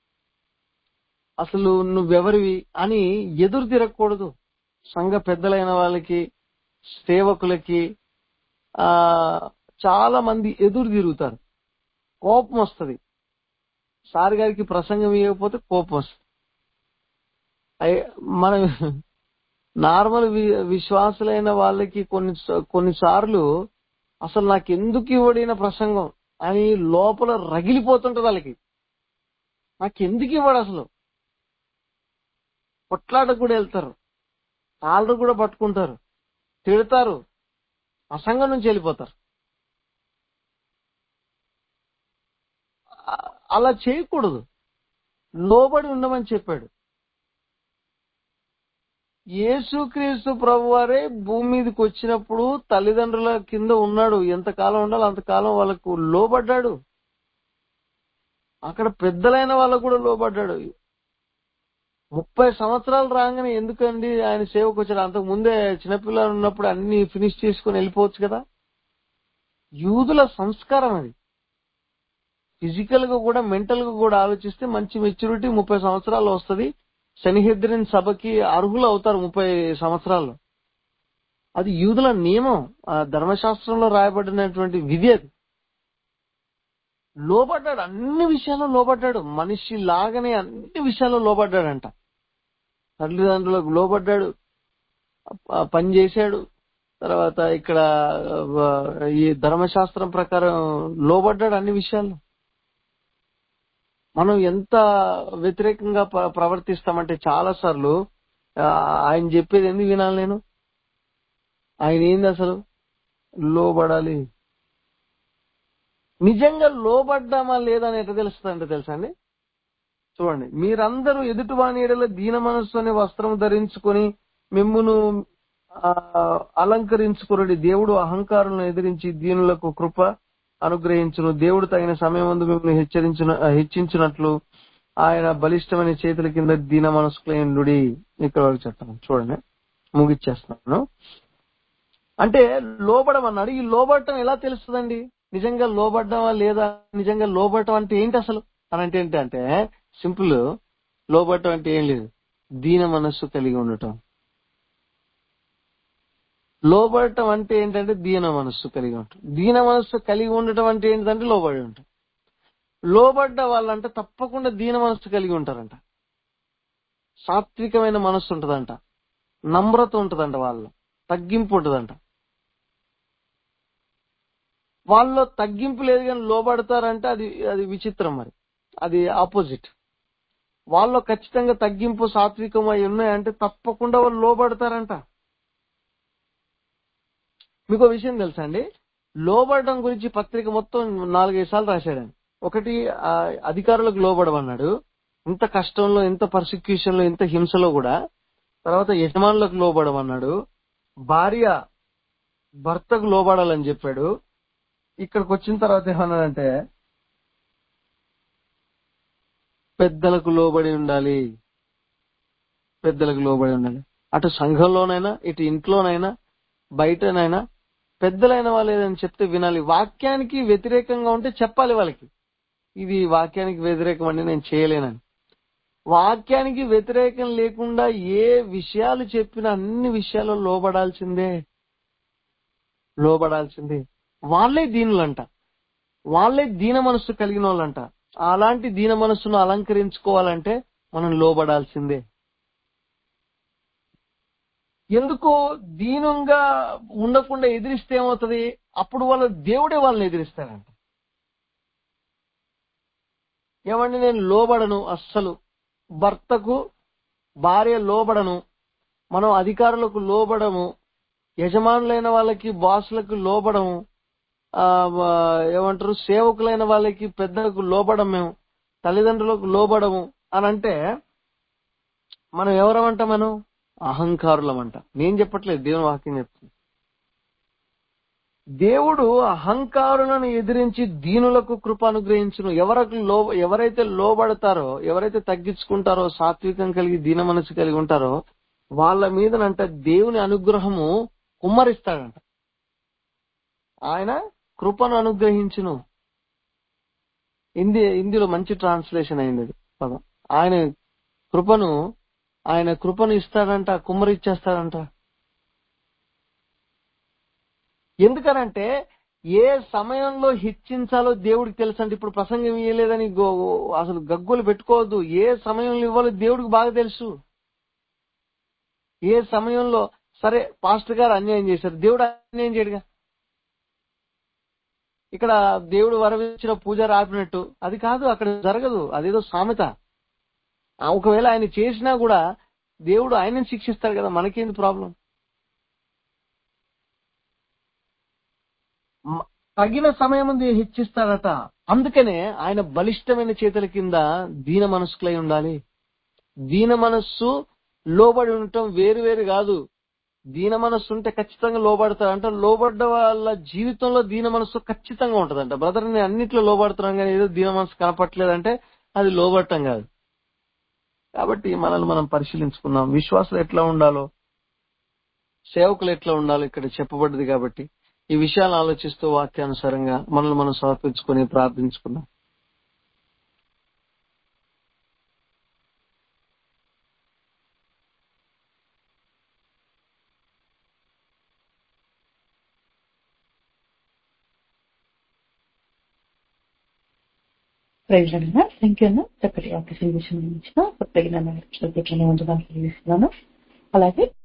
అసలు నువ్వెవరివి అని ఎదురు తిరగకూడదు సంఘ పెద్దలైన వాళ్ళకి సేవకులకి ఆ చాలా మంది ఎదురు తిరుగుతారు కోపం వస్తది సార్ గారికి ప్రసంగం ఇవ్వకపోతే కోపం వస్తుంది అయ్- మనం నార్మల్ వి- విశ్వాసులైన వాళ్ళకి కొన్ని కొన్నిసార్లు అసలు నాకు ఎందుకు ఇవ్వడిన ప్రసంగం అని లోపల రగిలిపోతుంటది వాళ్ళకి నాకు ఎందుకు ఇవ్వడు అసలు కొట్లాటకు కూడా వెళ్తారు కాళ్ళు కూడా పట్టుకుంటారు తిడతారు అసంగం నుంచి వెళ్ళిపోతారు ఆ- అలా చేయకూడదు లోబడి ఉండమని చెప్పాడు యేసుక్రీస్తు ప్రభువారే భూమి మీదకి వచ్చినప్పుడు తల్లిదండ్రుల కింద ఉన్నాడు ఎంతకాలం ఉండాలో అంతకాలం వాళ్ళకు లోబడ్డాడు అక్కడ పెద్దలైన వాళ్ళకు కూడా లోబడ్డాడు ముప్పై సంవత్సరాలు రాగానే ఎందుకండి ఆయన సేవకు వచ్చాడు అంతకు ముందే చిన్నపిల్లలు ఉన్నప్పుడు అన్ని ఫినిష్ చేసుకుని వెళ్ళిపోవచ్చు కదా యూదుల సంస్కారం అది ఫిజికల్ గా కూడా మెంటల్ గా కూడా ఆలోచిస్తే మంచి మెచ్యూరిటీ ముప్పై సంవత్సరాలు వస్తది శనిహెద్రిన్ సభకి అర్హులు అవుతారు ముప్పై సంవత్సరాల్లో అది యూదుల నియమం ఆ ధర్మశాస్త్రంలో రాయబడినటువంటి విధి అది లోబడ్డాడు అన్ని విషయాల్లో లోబడ్డాడు మనిషి లాగానే అన్ని విషయాల్లో లోబడ్డాడంట తల్లిదండ్రులకు లోబడ్డాడు ఆ పని చేశాడు తర్వాత ఇక్కడ ఆ, ఈ ధర్మశాస్త్రం ప్రకారం లోబడ్డాడు అన్ని విషయాల్లో మనం ఎంత వ్యతిరేకంగా ప్ర- ప్రవర్తిస్తామంటే చాలా సార్లు ఆయన చెప్పేది ఎందుకు వినాలి నేను ఆయన ఏంది అసలు లోబడాలి నిజంగా లోబడ్డామా లేదా అని ఎట్లా తెలుస్తుందంటే తెలుసా అండి చూడండి మీరందరూ ఎదుటివాని ఎడల దీన మనస్సు అనే వస్త్రం ధరించుకొని మిమ్మును ఆ, అలంకరించుకుని దేవుడు అహంకారులను ఎదిరించి దీనులకు కృప అనుగ్రహించును దేవుడు తగిన సమయం ముందు మిమ్మల్ని హెచ్చరించిన హెచ్చించినట్లు ఆయన బలిష్టమైన చేతుల కింద దీన మనస్కులైండు ఇక్కడ వరకు చెప్తాను చూడండి ముగిచ్చేస్తున్నాను అంటే లోబడమన్నాడు ఈ లోబడటం ఎలా తెలుస్తుందండి నిజంగా లోబడ్డామా లేదా నిజంగా లోబడటం అంటే ఏంటి అసలు అని అంటే ఏంటంటే సింపుల్ లోబడటం అంటే ఏం లేదు దీన మనస్సు కలిగి ఉండటం లోబడటం అంటే ఏంటంటే దీన మనస్సు కలిగి ఉండటం దీన మనస్సు కలిగి ఉండటం అంటే ఏంటంటే లోబడి ఉంటాం లోబడ్డ వాళ్ళంటే తప్పకుండా దీన మనస్సు కలిగి ఉంటారంట సాత్వికమైన మనస్సు ఉంటదంట నమ్రత ఉంటదంట వాళ్ళలో తగ్గింపు ఉంటదంట వాళ్ళలో తగ్గింపు లేదు కానీ లోబడతారంటే అది అది విచిత్రం మరి అది ఆపోజిట్ వాళ్ళలో ఖచ్చితంగా తగ్గింపు సాత్వికం అయి ఉన్నాయంటే తప్పకుండా వాళ్ళు లోబడతారంట మీకు ఒక విషయం తెలుసా అండి లోబడడం గురించి పత్రిక మొత్తం నాలుగైదు సార్లు రాశాడండి ఒకటి ఆ, అధికారులకు లోబడమన్నాడు ఇంత కష్టంలో ఇంత పర్సిక్యూషన్ లో ఇంత హింసలో కూడా తర్వాత యజమానులకు లోబడమన్నాడు భార్య భర్తకు లోబడాలని చెప్పాడు ఇక్కడికి వచ్చిన తర్వాత ఏమన్నాడంటే పెద్దలకు లోబడి ఉండాలి పెద్దలకు లోబడి ఉండాలి అటు సంఘంలోనైనా ఇటు ఇంట్లోనైనా బయటనైనా పెద్దలైన వాళ్ళు ఏదని చెప్తే వినాలి వాక్యానికి వ్యతిరేకంగా ఉంటే చెప్పాలి వాళ్ళకి ఇది వాక్యానికి వ్యతిరేకం అండి నేను చేయలేనని వాక్యానికి వ్యతిరేకం లేకుండా ఏ విషయాలు చెప్పినా అన్ని విషయాల్లో లోబడాల్సిందే లోబడాల్సిందే వాళ్ళే దీనులంట వాళ్ళే దీన మనస్సు కలిగిన వాళ్ళంట అలాంటి దీన మనస్సును అలంకరించుకోవాలంటే మనం లోబడాల్సిందే ఎందుకో దీనంగా ఉండకుండా ఎదిరిస్తే ఏమవుతుంది అప్పుడు వాళ్ళ దేవుడే వాళ్ళని ఎదిరిస్తారంట ఏమండి నేను లోబడను అస్సలు భర్తకు భార్య లోబడను మనం అధికారులకు లోబడము యజమానులైన వాళ్ళకి బాసులకు లోబడము ఆ, ఆ, ఏమంటారు సేవకులైన వాళ్ళకి పెద్దలకు లోబడం మేము తల్లిదండ్రులకు లోబడము అని అంటే మనం ఎవరమంట మనం అహంకారులమంట నేను చెప్పట్లేదు దేవుని వాక్యం చెప్తుంది దేవుడు అహంకారులను ఎదిరించి దీనులకు కృప అనుగ్రహించును ఎవరికి లో ఎవరైతే లోబడతారో ఎవరైతే తగ్గించుకుంటారో సాత్వికం కలిగి దీన మనసు కలిగి ఉంటారో వాళ్ళ మీదనంట దేవుని అనుగ్రహము కుమ్మరిస్తాడంట ఆయన కృపను అనుగ్రహించును హిందీ హిందీలో మంచి ట్రాన్స్లేషన్ అయింది అది పదం ఆయన కృపను ఆయన కృపను ఇస్తాడంట కుమ్మరిచ్చేస్తాడంట ఎందుకనంటే ఏ సమయంలో హెచ్చించాలో దేవుడికి తెలుసు అంటే ఇప్పుడు ప్రసంగం ఇవ్వలేదని గో- అసలు గగ్గులు పెట్టుకోవద్దు ఏ సమయంలో ఇవ్వాలో దేవుడికి బాగా తెలుసు ఏ సమయంలో సరే పాస్టర్ గారు అన్యాయం చేశారు దేవుడు అన్యాయం చేయడుగా ఇక్కడ దేవుడు వరవించిన పూజ ఆపినట్టు అది కాదు అక్కడ జరగదు అదేదో సామెత ఆ ఒకవేళ ఆయన చేసినా కూడా దేవుడు ఆయనని శిక్షిస్తాడు కదా మనకేంది ప్రాబ్లం మ- తగిన సమయం ముందు హెచ్చిస్తాడట అందుకనే ఆయన బలిష్టమైన చేతుల కింద దీన మనస్కులై ఉండాలి దీన మనస్సు లోబడి ఉండటం వేరు వేరు కాదు దీన మనస్సు ఉంటే ఖచ్చితంగా లోబడతాడు అంటే లోబడ్డ వాళ్ళ జీవితంలో దీన మనస్సు ఖచ్చితంగా ఉంటదంట బ్రదర్ నేను అన్నిట్లో లోబడుతున్నాను కానీ ఏదో దీన మనస్సు కనపట్లేదంటే అది లోబడటం కాదు కాబట్టి మనల్ని మనం పరిశీలించుకుందాం విశ్వాసులు ఎట్లా ఉండాలో సేవకులు ఎట్లా ఉండాలో ఇక్కడ చెప్పబడ్డది కాబట్టి ఈ విషయాలను ఆలోచిస్తూ వాక్యానుసారంగా మనల్ని మనం సమర్పించుకొని ప్రార్థించుకుందాం ప్రైజ్ అన్న థ్యాంక్ యూ అన్న చక్కటి వాక్య సందేశం ఇచ్చిన కొత్తగిన వందనాలు తెలియజేస్తున్నాను అలాగే